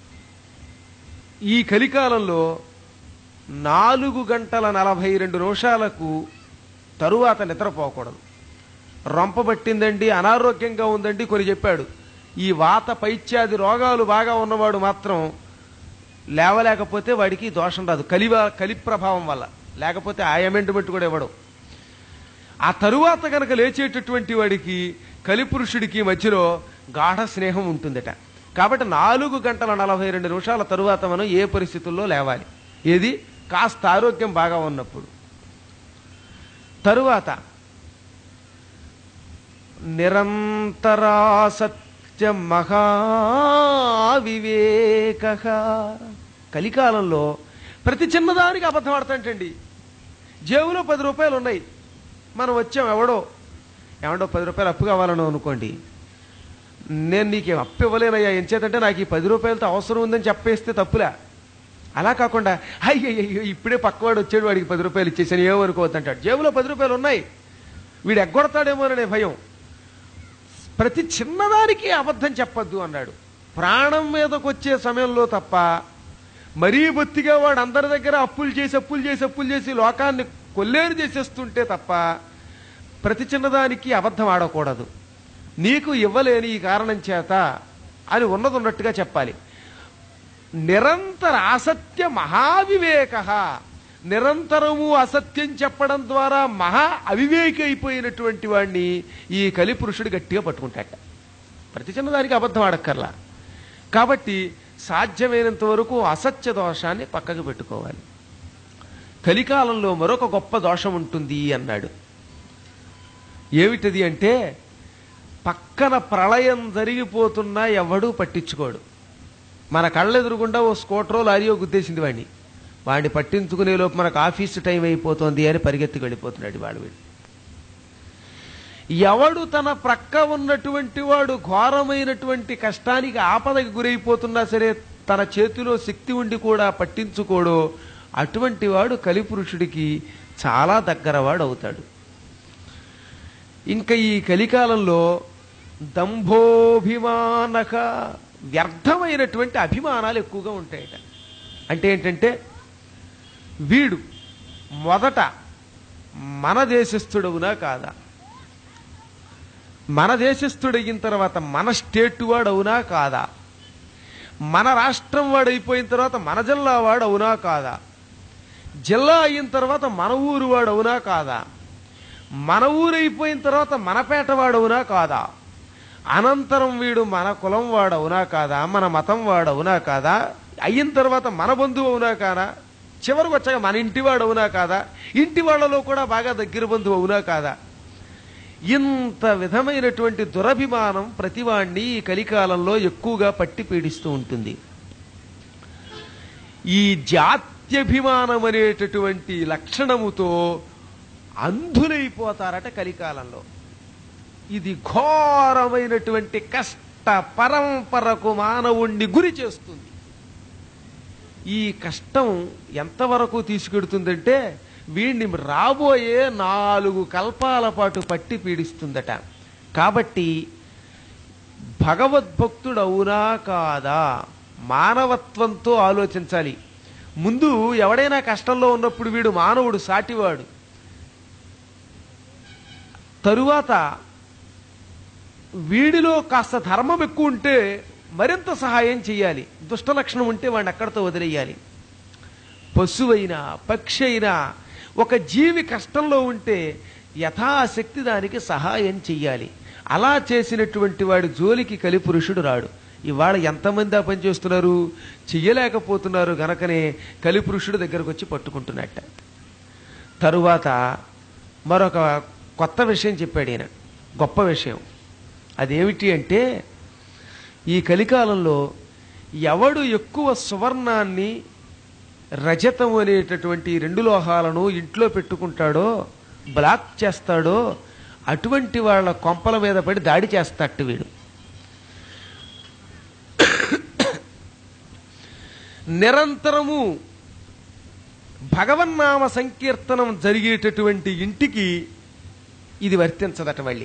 Speaker 2: ఈ కలికాలంలో నాలుగు గంటల నలభై రెండు నిమిషాలకు తరువాత నిద్రపోకూడదు రొంపబట్టిందండి అనారోగ్యంగా ఉందండి కొన్ని చెప్పాడు ఈ వాత పైత్యాది రోగాలు బాగా ఉన్నవాడు మాత్రం లేవలేకపోతే వాడికి దోషం రాదు కలివ కలి ప్రభావం వల్ల లేకపోతే ఆ అమెండ్మెంట్ కూడా ఇవ్వడం ఆ తరువాత కనుక లేచేటటువంటి వాడికి కలిపురుషుడికి మధ్యలో గాఢ స్నేహం ఉంటుందట కాబట్టి నాలుగు గంటల నలభై రెండు నిమిషాల తరువాత మనం ఏ పరిస్థితుల్లో లేవాలి ఏది కాస్త ఆరోగ్యం బాగా ఉన్నప్పుడు తరువాత నిరంతరాసత్య మహావివేక కలికాలంలో ప్రతి చిన్నదానికి అబద్ధం ఆడతాంటండి జేబులో పది రూపాయలు ఉన్నాయి మనం వచ్చాం ఎవడో ఎవడో పది రూపాయలు అప్పు కావాలను అనుకోండి నేను నీకు అప్పు ఇవ్వలేనయ్యా ఎంచేతంటే నాకు ఈ పది రూపాయలతో అవసరం ఉందని చెప్పేస్తే తప్పులే అలా కాకుండా అయ్యయ్యో ఇప్పుడే పక్కవాడు వచ్చాడు వాడికి పది రూపాయలు ఇచ్చేసాను ఏమనుకోవద్దంటాడు జేబులో పది రూపాయలు ఉన్నాయి వీడు ఎగ్గొడతాడేమోననే భయం ప్రతి చిన్నదానికి అబద్ధం చెప్పొద్దు అన్నాడు ప్రాణం మీదకి వచ్చే సమయంలో తప్ప మరీ బొత్తిగా వాడు అందరి దగ్గర అప్పులు చేసి అప్పులు చేసి అప్పులు చేసి లోకాన్ని కొల్లేరు చేసేస్తుంటే తప్ప ప్రతి చిన్నదానికి అబద్ధం ఆడకూడదు నీకు ఇవ్వలేని ఈ కారణం చేత అని ఉన్నది ఉన్నట్టుగా చెప్పాలి నిరంతర అసత్య మహావివేక నిరంతరము అసత్యం చెప్పడం ద్వారా మహా అవివేకి అయిపోయినటువంటి వాడిని ఈ కలిపురుషుడు గట్టిగా పట్టుకుంటాట ప్రతి చిన్నదానికి అబద్ధం ఆడక్కర్లా కాబట్టి సాధ్యమైనంత వరకు అసత్య దోషాన్ని పక్కకు పెట్టుకోవాలి కలికాలంలో మరొక గొప్ప దోషం ఉంటుంది అన్నాడు ఏమిటది అంటే పక్కన ప్రళయం జరిగిపోతున్నా ఎవడూ పట్టించుకోడు మన కళ్ళెదురుగుండా ఓ స్కూటరో లారీయో గుద్దేసింది వాడిని వాడిని పట్టించుకునే లోపు మనకు ఆఫీస్ టైం అయిపోతుంది అని పరిగెత్తి వెళ్ళిపోతున్నాడు వాడు వీడు ఎవడు తన ప్రక్క ఉన్నటువంటి వాడు ఘోరమైనటువంటి కష్టానికి ఆపదకి గురైపోతున్నా సరే తన చేతిలో శక్తి ఉండి కూడా పట్టించుకోడో అటువంటి వాడు కలిపురుషుడికి చాలా దగ్గరవాడు అవుతాడు ఇంకా ఈ కలికాలంలో దంభోభిమానక వ్యర్థమైనటువంటి అభిమానాలు ఎక్కువగా ఉంటాయట అంటే ఏంటంటే వీడు మొదట మన దేశస్థుడవునా కాదా మన దేశస్థుడయిన తర్వాత మన స్టేట్ వాడు అవునా కాదా మన రాష్ట్రం వాడు అయిపోయిన తర్వాత మన జిల్లా వాడు అవునా కాదా జిల్లా అయిన తర్వాత మన ఊరు వాడు అవునా కాదా మన ఊరు అయిపోయిన తర్వాత మన పేట వాడు అవునా కాదా అనంతరం వీడు మన కులం వాడు అవునా కాదా మన మతం వాడు అవునా కాదా అయిన తర్వాత మన బంధువు అవునా కాదా చివరికి వచ్చాక మన ఇంటి వాడు అవునా కాదా ఇంటి వాళ్ళలో కూడా బాగా దగ్గర బంధువు అవునా కాదా ఇంత విధమైనటువంటి దురభిమానం ప్రతివాణ్ణి ఈ కలికాలంలో ఎక్కువగా పట్టి పీడిస్తూ ఉంటుంది ఈ జాత్యభిమానం అనేటటువంటి లక్షణముతో అంధులైపోతారట కలికాలంలో ఇది ఘోరమైనటువంటి కష్ట పరంపరకు మానవుణ్ణి గురి చేస్తుంది ఈ కష్టం ఎంతవరకు తీసుకెడుతుందంటే వీడిని రాబోయే నాలుగు కల్పాల పాటు పట్టి పీడిస్తుందట కాబట్టి భగవద్భక్తుడు అవునా కాదా మానవత్వంతో ఆలోచించాలి ముందు ఎవడైనా కష్టంలో ఉన్నప్పుడు వీడు మానవుడు సాటివాడు తరువాత వీడిలో కాస్త ధర్మం ఎక్కువ ఉంటే మరింత సహాయం చేయాలి దుష్ట లక్షణం ఉంటే వాడిని అక్కడితో వదిలేయాలి పశువైనా పక్షి అయినా ఒక జీవి కష్టంలో ఉంటే యథాశక్తి దానికి సహాయం చెయ్యాలి అలా చేసినటువంటి వాడి జోలికి కలిపురుషుడు రాడు ఇవాళ ఎంతమంది ఆ పని చేస్తున్నారు చెయ్యలేకపోతున్నారు గనకనే కలిపురుషుడు దగ్గరకు వచ్చి పట్టుకుంటున్నట్ట తరువాత మరొక కొత్త విషయం చెప్పాడు ఈయన గొప్ప విషయం అదేమిటి అంటే ఈ కలికాలంలో ఎవడు ఎక్కువ సువర్ణాన్ని రజతం అనేటటువంటి ఈ రెండు లోహాలను ఇంట్లో పెట్టుకుంటాడో బ్లాక్ చేస్తాడో అటువంటి వాళ్ళ కొంపల మీద పడి దాడి చేస్తాడు వీడు నిరంతరము భగవన్నామ సంకీర్తనం జరిగేటటువంటి ఇంటికి ఇది వర్తించదట మళ్ళీ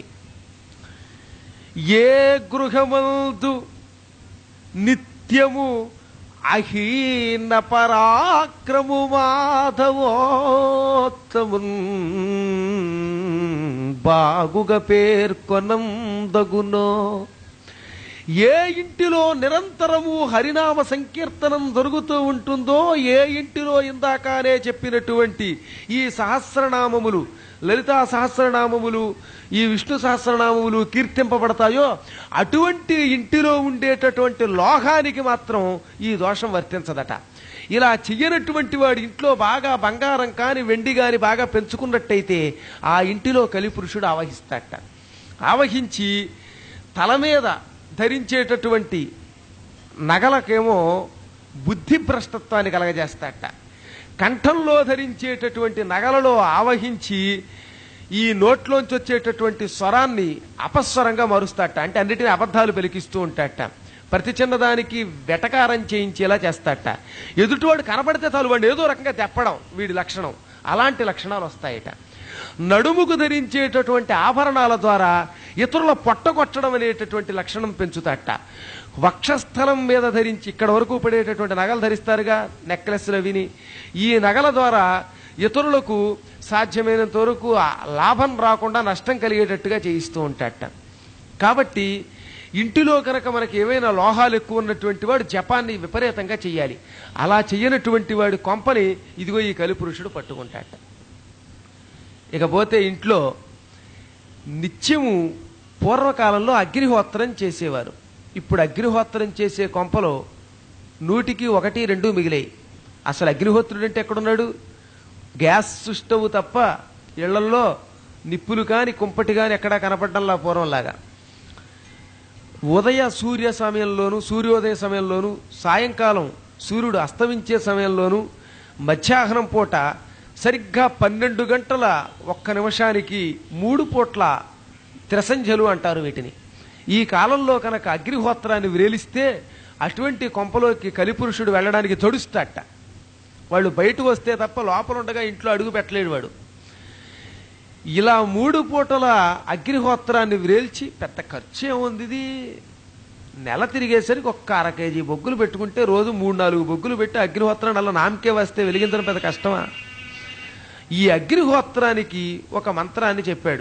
Speaker 2: ఏ గృహమందు నిత్యము అహీన పరాక్రము మాధవోత్తమున్ బాగుగా పేర్కొనందగునో ఏ ఇంటిలో నిరంతరము హరినామ సంకీర్తనం జరుగుతూ ఉంటుందో ఏ ఇంటిలో ఇందాకనే చెప్పినటువంటి ఈ సహస్రనామములు లలితా సహస్రనామములు ఈ విష్ణు సహస్రనామములు కీర్తింపబడతాయో అటువంటి ఇంటిలో ఉండేటటువంటి లోహానికి మాత్రం ఈ దోషం వర్తించదట ఇలా చెయ్యనటువంటి వాడి ఇంట్లో బాగా బంగారం కాని వెండి కాని బాగా పెంచుకున్నట్టయితే ఆ ఇంటిలో కలిపురుషుడు ఆవహిస్తాట ఆవహించి తల మీద ధరించేటటువంటి నగలకేమో బుద్ధి భ్రష్టత్వాన్ని కలగజేస్తాట కంఠంలో ధరించేటటువంటి నగలలో ఆవహించి ఈ నోట్లోంచి వచ్చేటటువంటి స్వరాన్ని అపస్వరంగా మారుస్తాట అంటే అన్నిటిని అబద్ధాలు పలికిస్తూ ఉంటాట ప్రతి చిన్నదానికి వెటకారం చేయించేలా చేస్తాట ఎదుటివాడు కనపడితే చాలు వాడిని ఏదో రకంగా తెప్పడం వీడి లక్షణం అలాంటి లక్షణాలు వస్తాయట నడుముకు ధరించేటటువంటి ఆభరణాల ద్వారా ఇతరుల పొట్టగొట్టడం అనేటటువంటి లక్షణం పెంచుతాట వక్షస్థలం మీద ధరించి ఇక్కడ వరకు పడేటటువంటి నగలు ధరిస్తారుగా నెక్లెస్లు విని ఈ నగల ద్వారా ఇతరులకు సాధ్యమైనంత వరకు ఆ లాభం రాకుండా నష్టం కలిగేటట్టుగా చేయిస్తూ ఉంటాట కాబట్టి ఇంటిలో కనుక మనకి ఏమైనా లోహాలు ఎక్కువ ఉన్నటువంటి వాడు జపాన్ని విపరీతంగా చెయ్యాలి అలా చెయ్యనటువంటి వాడి కొంపని ఇదిగో ఈ కలిపురుషుడు పట్టుకుంటాట ఇకపోతే ఇంట్లో నిత్యము పూర్వకాలంలో అగ్నిహోత్రం చేసేవారు ఇప్పుడు అగ్నిహోత్రం చేసే కొంపలో నూటికి ఒకటి రెండు మిగిలాయి అసలు అగ్నిహోత్రుడు అంటే ఎక్కడున్నాడు గ్యాస్ స్టవ్ తప్ప ఇళ్లల్లో నిప్పులు కాని కుంపటి కాని ఎక్కడా కనపడ్డంలా పూర్వంలాగా ఉదయ సూర్య సమయంలోను సూర్యోదయ సమయంలోను సాయంకాలం సూర్యుడు అస్తమించే సమయంలోను మధ్యాహ్నం పూట సరిగ్గా పన్నెండు గంటల ఒక్క నిమిషానికి మూడు పూట్ల త్రిసంధ్యలు అంటారు వీటిని ఈ కాలంలో కనుక అగ్నిహోత్రాన్ని వ్రేలిస్తే అటువంటి కొంపలోకి కలిపురుషుడు వెళ్ళడానికి తొడుస్తాట వాళ్ళు బయటకు వస్తే తప్ప లోపల ఉండగా ఇంట్లో అడుగు పెట్టలేడు వాడు ఇలా మూడు పూటల అగ్నిహోత్రాన్ని వ్రేల్చి పెద్ద ఖర్చు ఏముంది ఇది నెల తిరిగేసరికి ఒక్క అర కేజీ బొగ్గులు పెట్టుకుంటే రోజు మూడు నాలుగు బొగ్గులు పెట్టి అగ్నిహోత్రం అలా నామకే వస్తే వెలిగించడం పెద్ద కష్టమా ఈ అగ్నిహోత్రానికి ఒక మంత్రాన్ని చెప్పాడు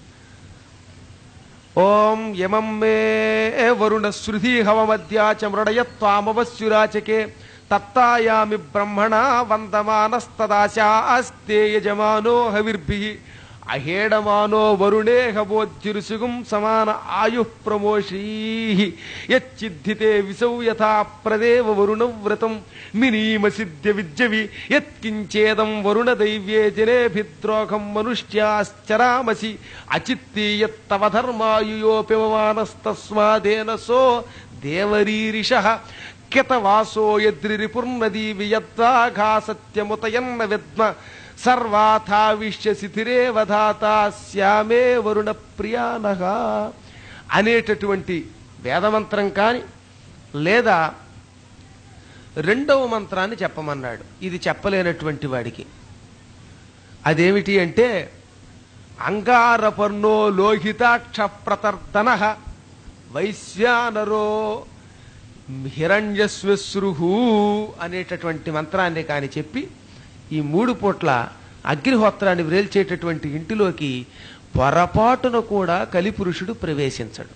Speaker 2: ఓం యమం మే వరుణ శృధి హవమధ్యాచ మృడయత్వామవస్యురాచకే తత్తాయామి బ్రహ్మణ వందమానస్తదాశాస్తే యజమానో హవిర్భి అహేడమానో వరుణే హవోజ్జురుసుగుం సమాన ఆయు ప్రమోషీ యచ్చిద్ధితే విసౌ యథా ప్రదేవ వరుణ వ్రతం మినీమ సిద్ధ్య విద్యవి యత్కించేదం వరుణ దైవ్యే జనేభిద్రోహం మనుష్యాశ్చరామసి అచిత్తీయత్తవ ధర్మాయుయోపిమమానస్తస్మాదేన సో దేవరీరిష కితవాసో యద్రిరిపుర్నదీవి యద్వాఘా సత్యముతయన్న విద్మ సర్వాథావిష్య శిథిరేవధాత శ్యామే వరుణ ప్రియానహ అనేటటువంటి వేదమంత్రం కాని లేదా రెండవ మంత్రాన్ని చెప్పమన్నాడు ఇది చెప్పలేనటువంటి వాడికి అదేమిటి అంటే అంగారపర్ణో లోహితాక్ష ప్రతర్దన వైశ్యానరో హిరణ్యశ్వశ్రుహు అనేటటువంటి మంత్రాన్ని కాని చెప్పి ఈ మూడు పూట్ల అగ్నిహోత్రాన్ని వ్రేల్చేటటువంటి ఇంటిలోకి పొరపాటున కూడా కలిపురుషుడు ప్రవేశించడు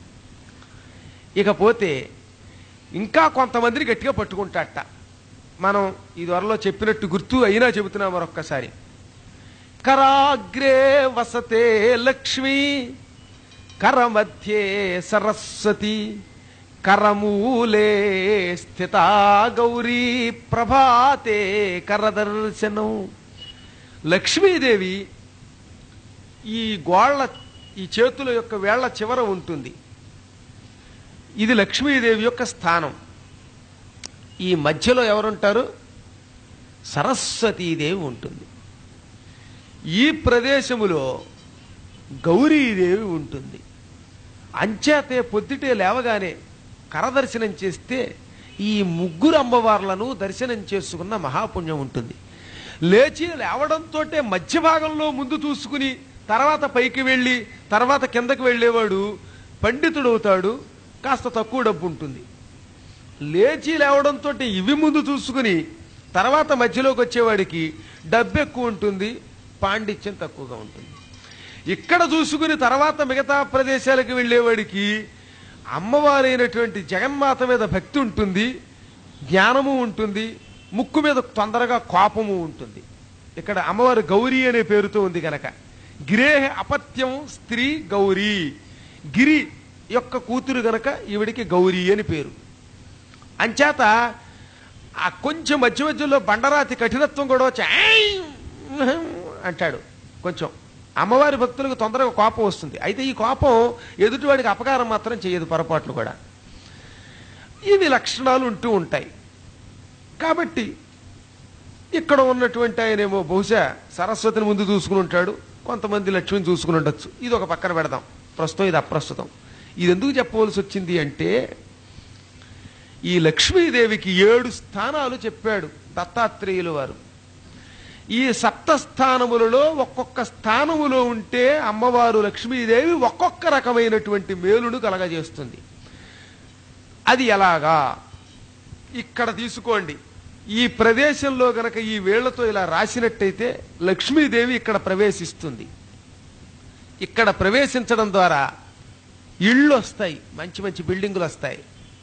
Speaker 2: ఇకపోతే ఇంకా కొంతమందిని గట్టిగా పట్టుకుంటాట మనం ఈ త్వరలో చెప్పినట్టు గుర్తు అయినా చెబుతున్నాం మరొక్కసారి కరాగ్రే వసతే లక్ష్మి కరమధ్యే సరస్వతి కరమూలే స్థిత గౌరీ ప్రభాతే కరదర్శనం లక్ష్మీదేవి ఈ గోళ్ల ఈ చేతుల యొక్క వేళ్ల చివర ఉంటుంది ఇది లక్ష్మీదేవి యొక్క స్థానం ఈ మధ్యలో ఎవరుంటారు సరస్వతీదేవి ఉంటుంది ఈ ప్రదేశములో గౌరీదేవి ఉంటుంది అంచేతే పొద్దుటే లేవగానే కరదర్శనం చేస్తే ఈ ముగ్గురు అమ్మవార్లను దర్శనం చేసుకున్న మహాపుణ్యం ఉంటుంది లేచి లేవడంతో మధ్య భాగంలో ముందు చూసుకుని తర్వాత పైకి వెళ్ళి తర్వాత కిందకి వెళ్ళేవాడు పండితుడవుతాడు కాస్త తక్కువ డబ్బు ఉంటుంది లేచి లేవడంతో ఇవి ముందు చూసుకుని తర్వాత మధ్యలోకి వచ్చేవాడికి డబ్బు ఎక్కువ ఉంటుంది పాండిత్యం తక్కువగా ఉంటుంది ఇక్కడ చూసుకుని తర్వాత మిగతా ప్రదేశాలకు వెళ్ళేవాడికి అమ్మవారైనటువంటి జగన్మాత మీద భక్తి ఉంటుంది జ్ఞానము ఉంటుంది ముక్కు మీద తొందరగా కోపము ఉంటుంది ఇక్కడ అమ్మవారు గౌరీ అనే పేరుతో ఉంది గనక గిరేహ అపత్యం స్త్రీ గౌరీ గిరి యొక్క కూతురు గనక ఈవిడికి గౌరీ అని పేరు అంచేత ఆ కొంచెం మధ్య మధ్యలో బండరాతి కఠినత్వం కూడా వచ్చి "ఐ" అంటాడు కొంచెం అమ్మవారి భక్తులకు తొందరగా కోపం వస్తుంది అయితే ఈ కోపం ఎదుటివాడికి అపకారం మాత్రం చేయదు పొరపాట్లు కూడా ఇవి లక్షణాలు ఉంటూ ఉంటాయి కాబట్టి ఇక్కడ ఉన్నటువంటి ఆయనేమో బహుశా సరస్వతిని ముందు చూసుకుని ఉంటాడు కొంతమంది లక్ష్మిని చూసుకుని ఉండొచ్చు ఇది ఒక పక్కన పెడదాం ప్రస్తుతం ఇది అప్రస్తుతం ఇది ఎందుకు చెప్పవలసి వచ్చింది అంటే ఈ లక్ష్మీదేవికి ఏడు స్థానాలు చెప్పాడు దత్తాత్రేయులు వారు ఈ సప్త స్థానములలో ఒక్కొక్క స్థానములో ఉంటే అమ్మవారు లక్ష్మీదేవి ఒక్కొక్క రకమైనటువంటి మేలును కలగజేస్తుంది అది ఎలాగా ఇక్కడ తీసుకోండి ఈ ప్రదేశంలో గనక ఈ వేళ్లతో ఇలా రాసినట్టయితే లక్ష్మీదేవి ఇక్కడ ప్రవేశిస్తుంది ఇక్కడ ప్రవేశించడం ద్వారా ఇళ్ళు వస్తాయి మంచి మంచి బిల్డింగులు వస్తాయి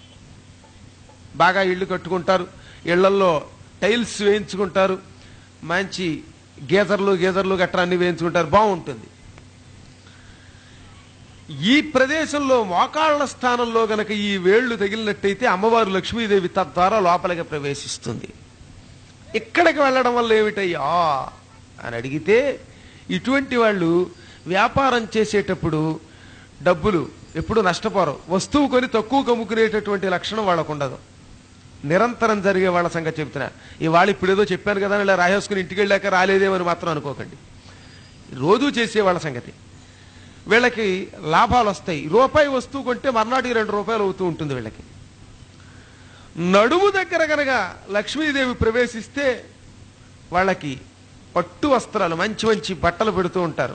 Speaker 2: బాగా ఇళ్ళు కట్టుకుంటారు ఇళ్లలో టైల్స్ వేయించుకుంటారు మంచి గీజర్లు గీజర్లు గట్రా అన్ని వేయించుకుంటారు బాగుంటుంది ఈ ప్రదేశంలో మోకాళ్ల స్థానంలో గనక ఈ వేళ్లు తగిలినట్టయితే అమ్మవారు లక్ష్మీదేవి తద్వారా లోపలికి ప్రవేశిస్తుంది ఇక్కడికి వెళ్ళడం వల్ల ఏమిటయ్యా అని అడిగితే ఇటువంటి వాళ్ళు వ్యాపారం చేసేటప్పుడు డబ్బులు ఎప్పుడు నష్టపోరు వస్తువు కొని తక్కువ కమ్ముకునేటటువంటి లక్షణం వాళ్ళకు ఉండదు నిరంతరం జరిగే వాళ్ళ సంగతి చెప్తున్నా ఇవాళ ఇప్పుడు ఏదో చెప్పాను కదా ఇలా రాసేసుకుని ఇంటికి వెళ్ళాక రాలేదేమని మాత్రం అనుకోకండి రోజు చేసే వాళ్ళ సంగతి వీళ్ళకి లాభాలు వస్తాయి రూపాయి వస్తువు కొంటే మర్నాటికి రెండు రూపాయలు అవుతూ ఉంటుంది వీళ్ళకి నడుము దగ్గర కనుక లక్ష్మీదేవి ప్రవేశిస్తే వాళ్ళకి పట్టు వస్త్రాలు మంచి మంచి బట్టలు పెడుతూ ఉంటారు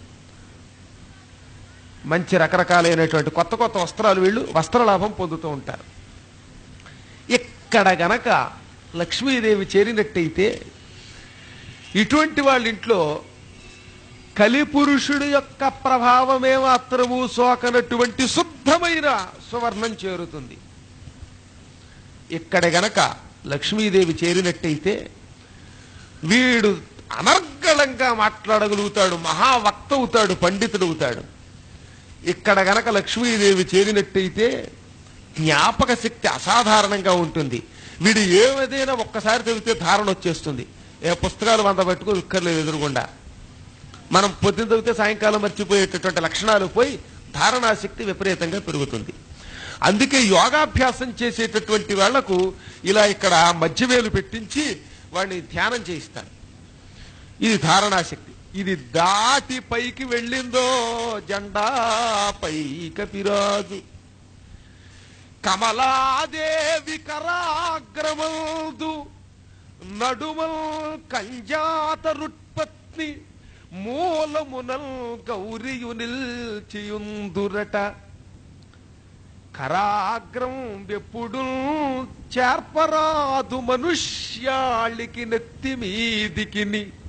Speaker 2: మంచి రకరకాలైనటువంటి కొత్త కొత్త వస్త్రాలు వీళ్ళు వస్త్రలాభం పొందుతూ ఉంటారు ఇక్కడ గనక లక్ష్మీదేవి చేరినట్టయితే ఇటువంటి వాళ్ళ ఇంట్లో కలిపురుషుడు యొక్క ప్రభావమే మాత్రము సోకనటువంటి శుద్ధమైన సువర్ణం చేరుతుంది ఇక్కడ గనక లక్ష్మీదేవి చేరినట్టయితే వీడు అనర్గళంగా మాట్లాడగలుగుతాడు మహావక్త అవుతాడు పండితుడు అవుతాడు ఇక్కడ గనక లక్ష్మీదేవి చేరినట్టయితే జ్ఞాపక శక్తి అసాధారణంగా ఉంటుంది వీడు ఏదైనా ఒక్కసారి చదివితే ధారణ వచ్చేస్తుంది ఏ పుస్తకాలు వంద పట్టుకో ఉక్కర్లేదు ఎదురుగుండా మనం పొద్దున చదివితే సాయంకాలం మర్చిపోయేటటువంటి లక్షణాలు పోయి ధారణాశక్తి విపరీతంగా పెరుగుతుంది అందుకే యోగాభ్యాసం చేసేటటువంటి వాళ్లకు ఇలా ఇక్కడ మధ్యవేలు పెట్టించి వాడిని ధ్యానం చేయిస్తారు ఇది ధారణాశక్తి ఇది దాటి పైకి వెళ్ళిందో జెండా పైక పిరాజు కమలాదేవి కరాగ్రమందు నడుమల్ కంజాతరుత్పత్ని మూలమునల్ గౌరియు నిల్చియుందురట కరాగ్రం వెప్పుడు చేర్పరాదు మనుష్యాళికి నెత్తి మీదికిని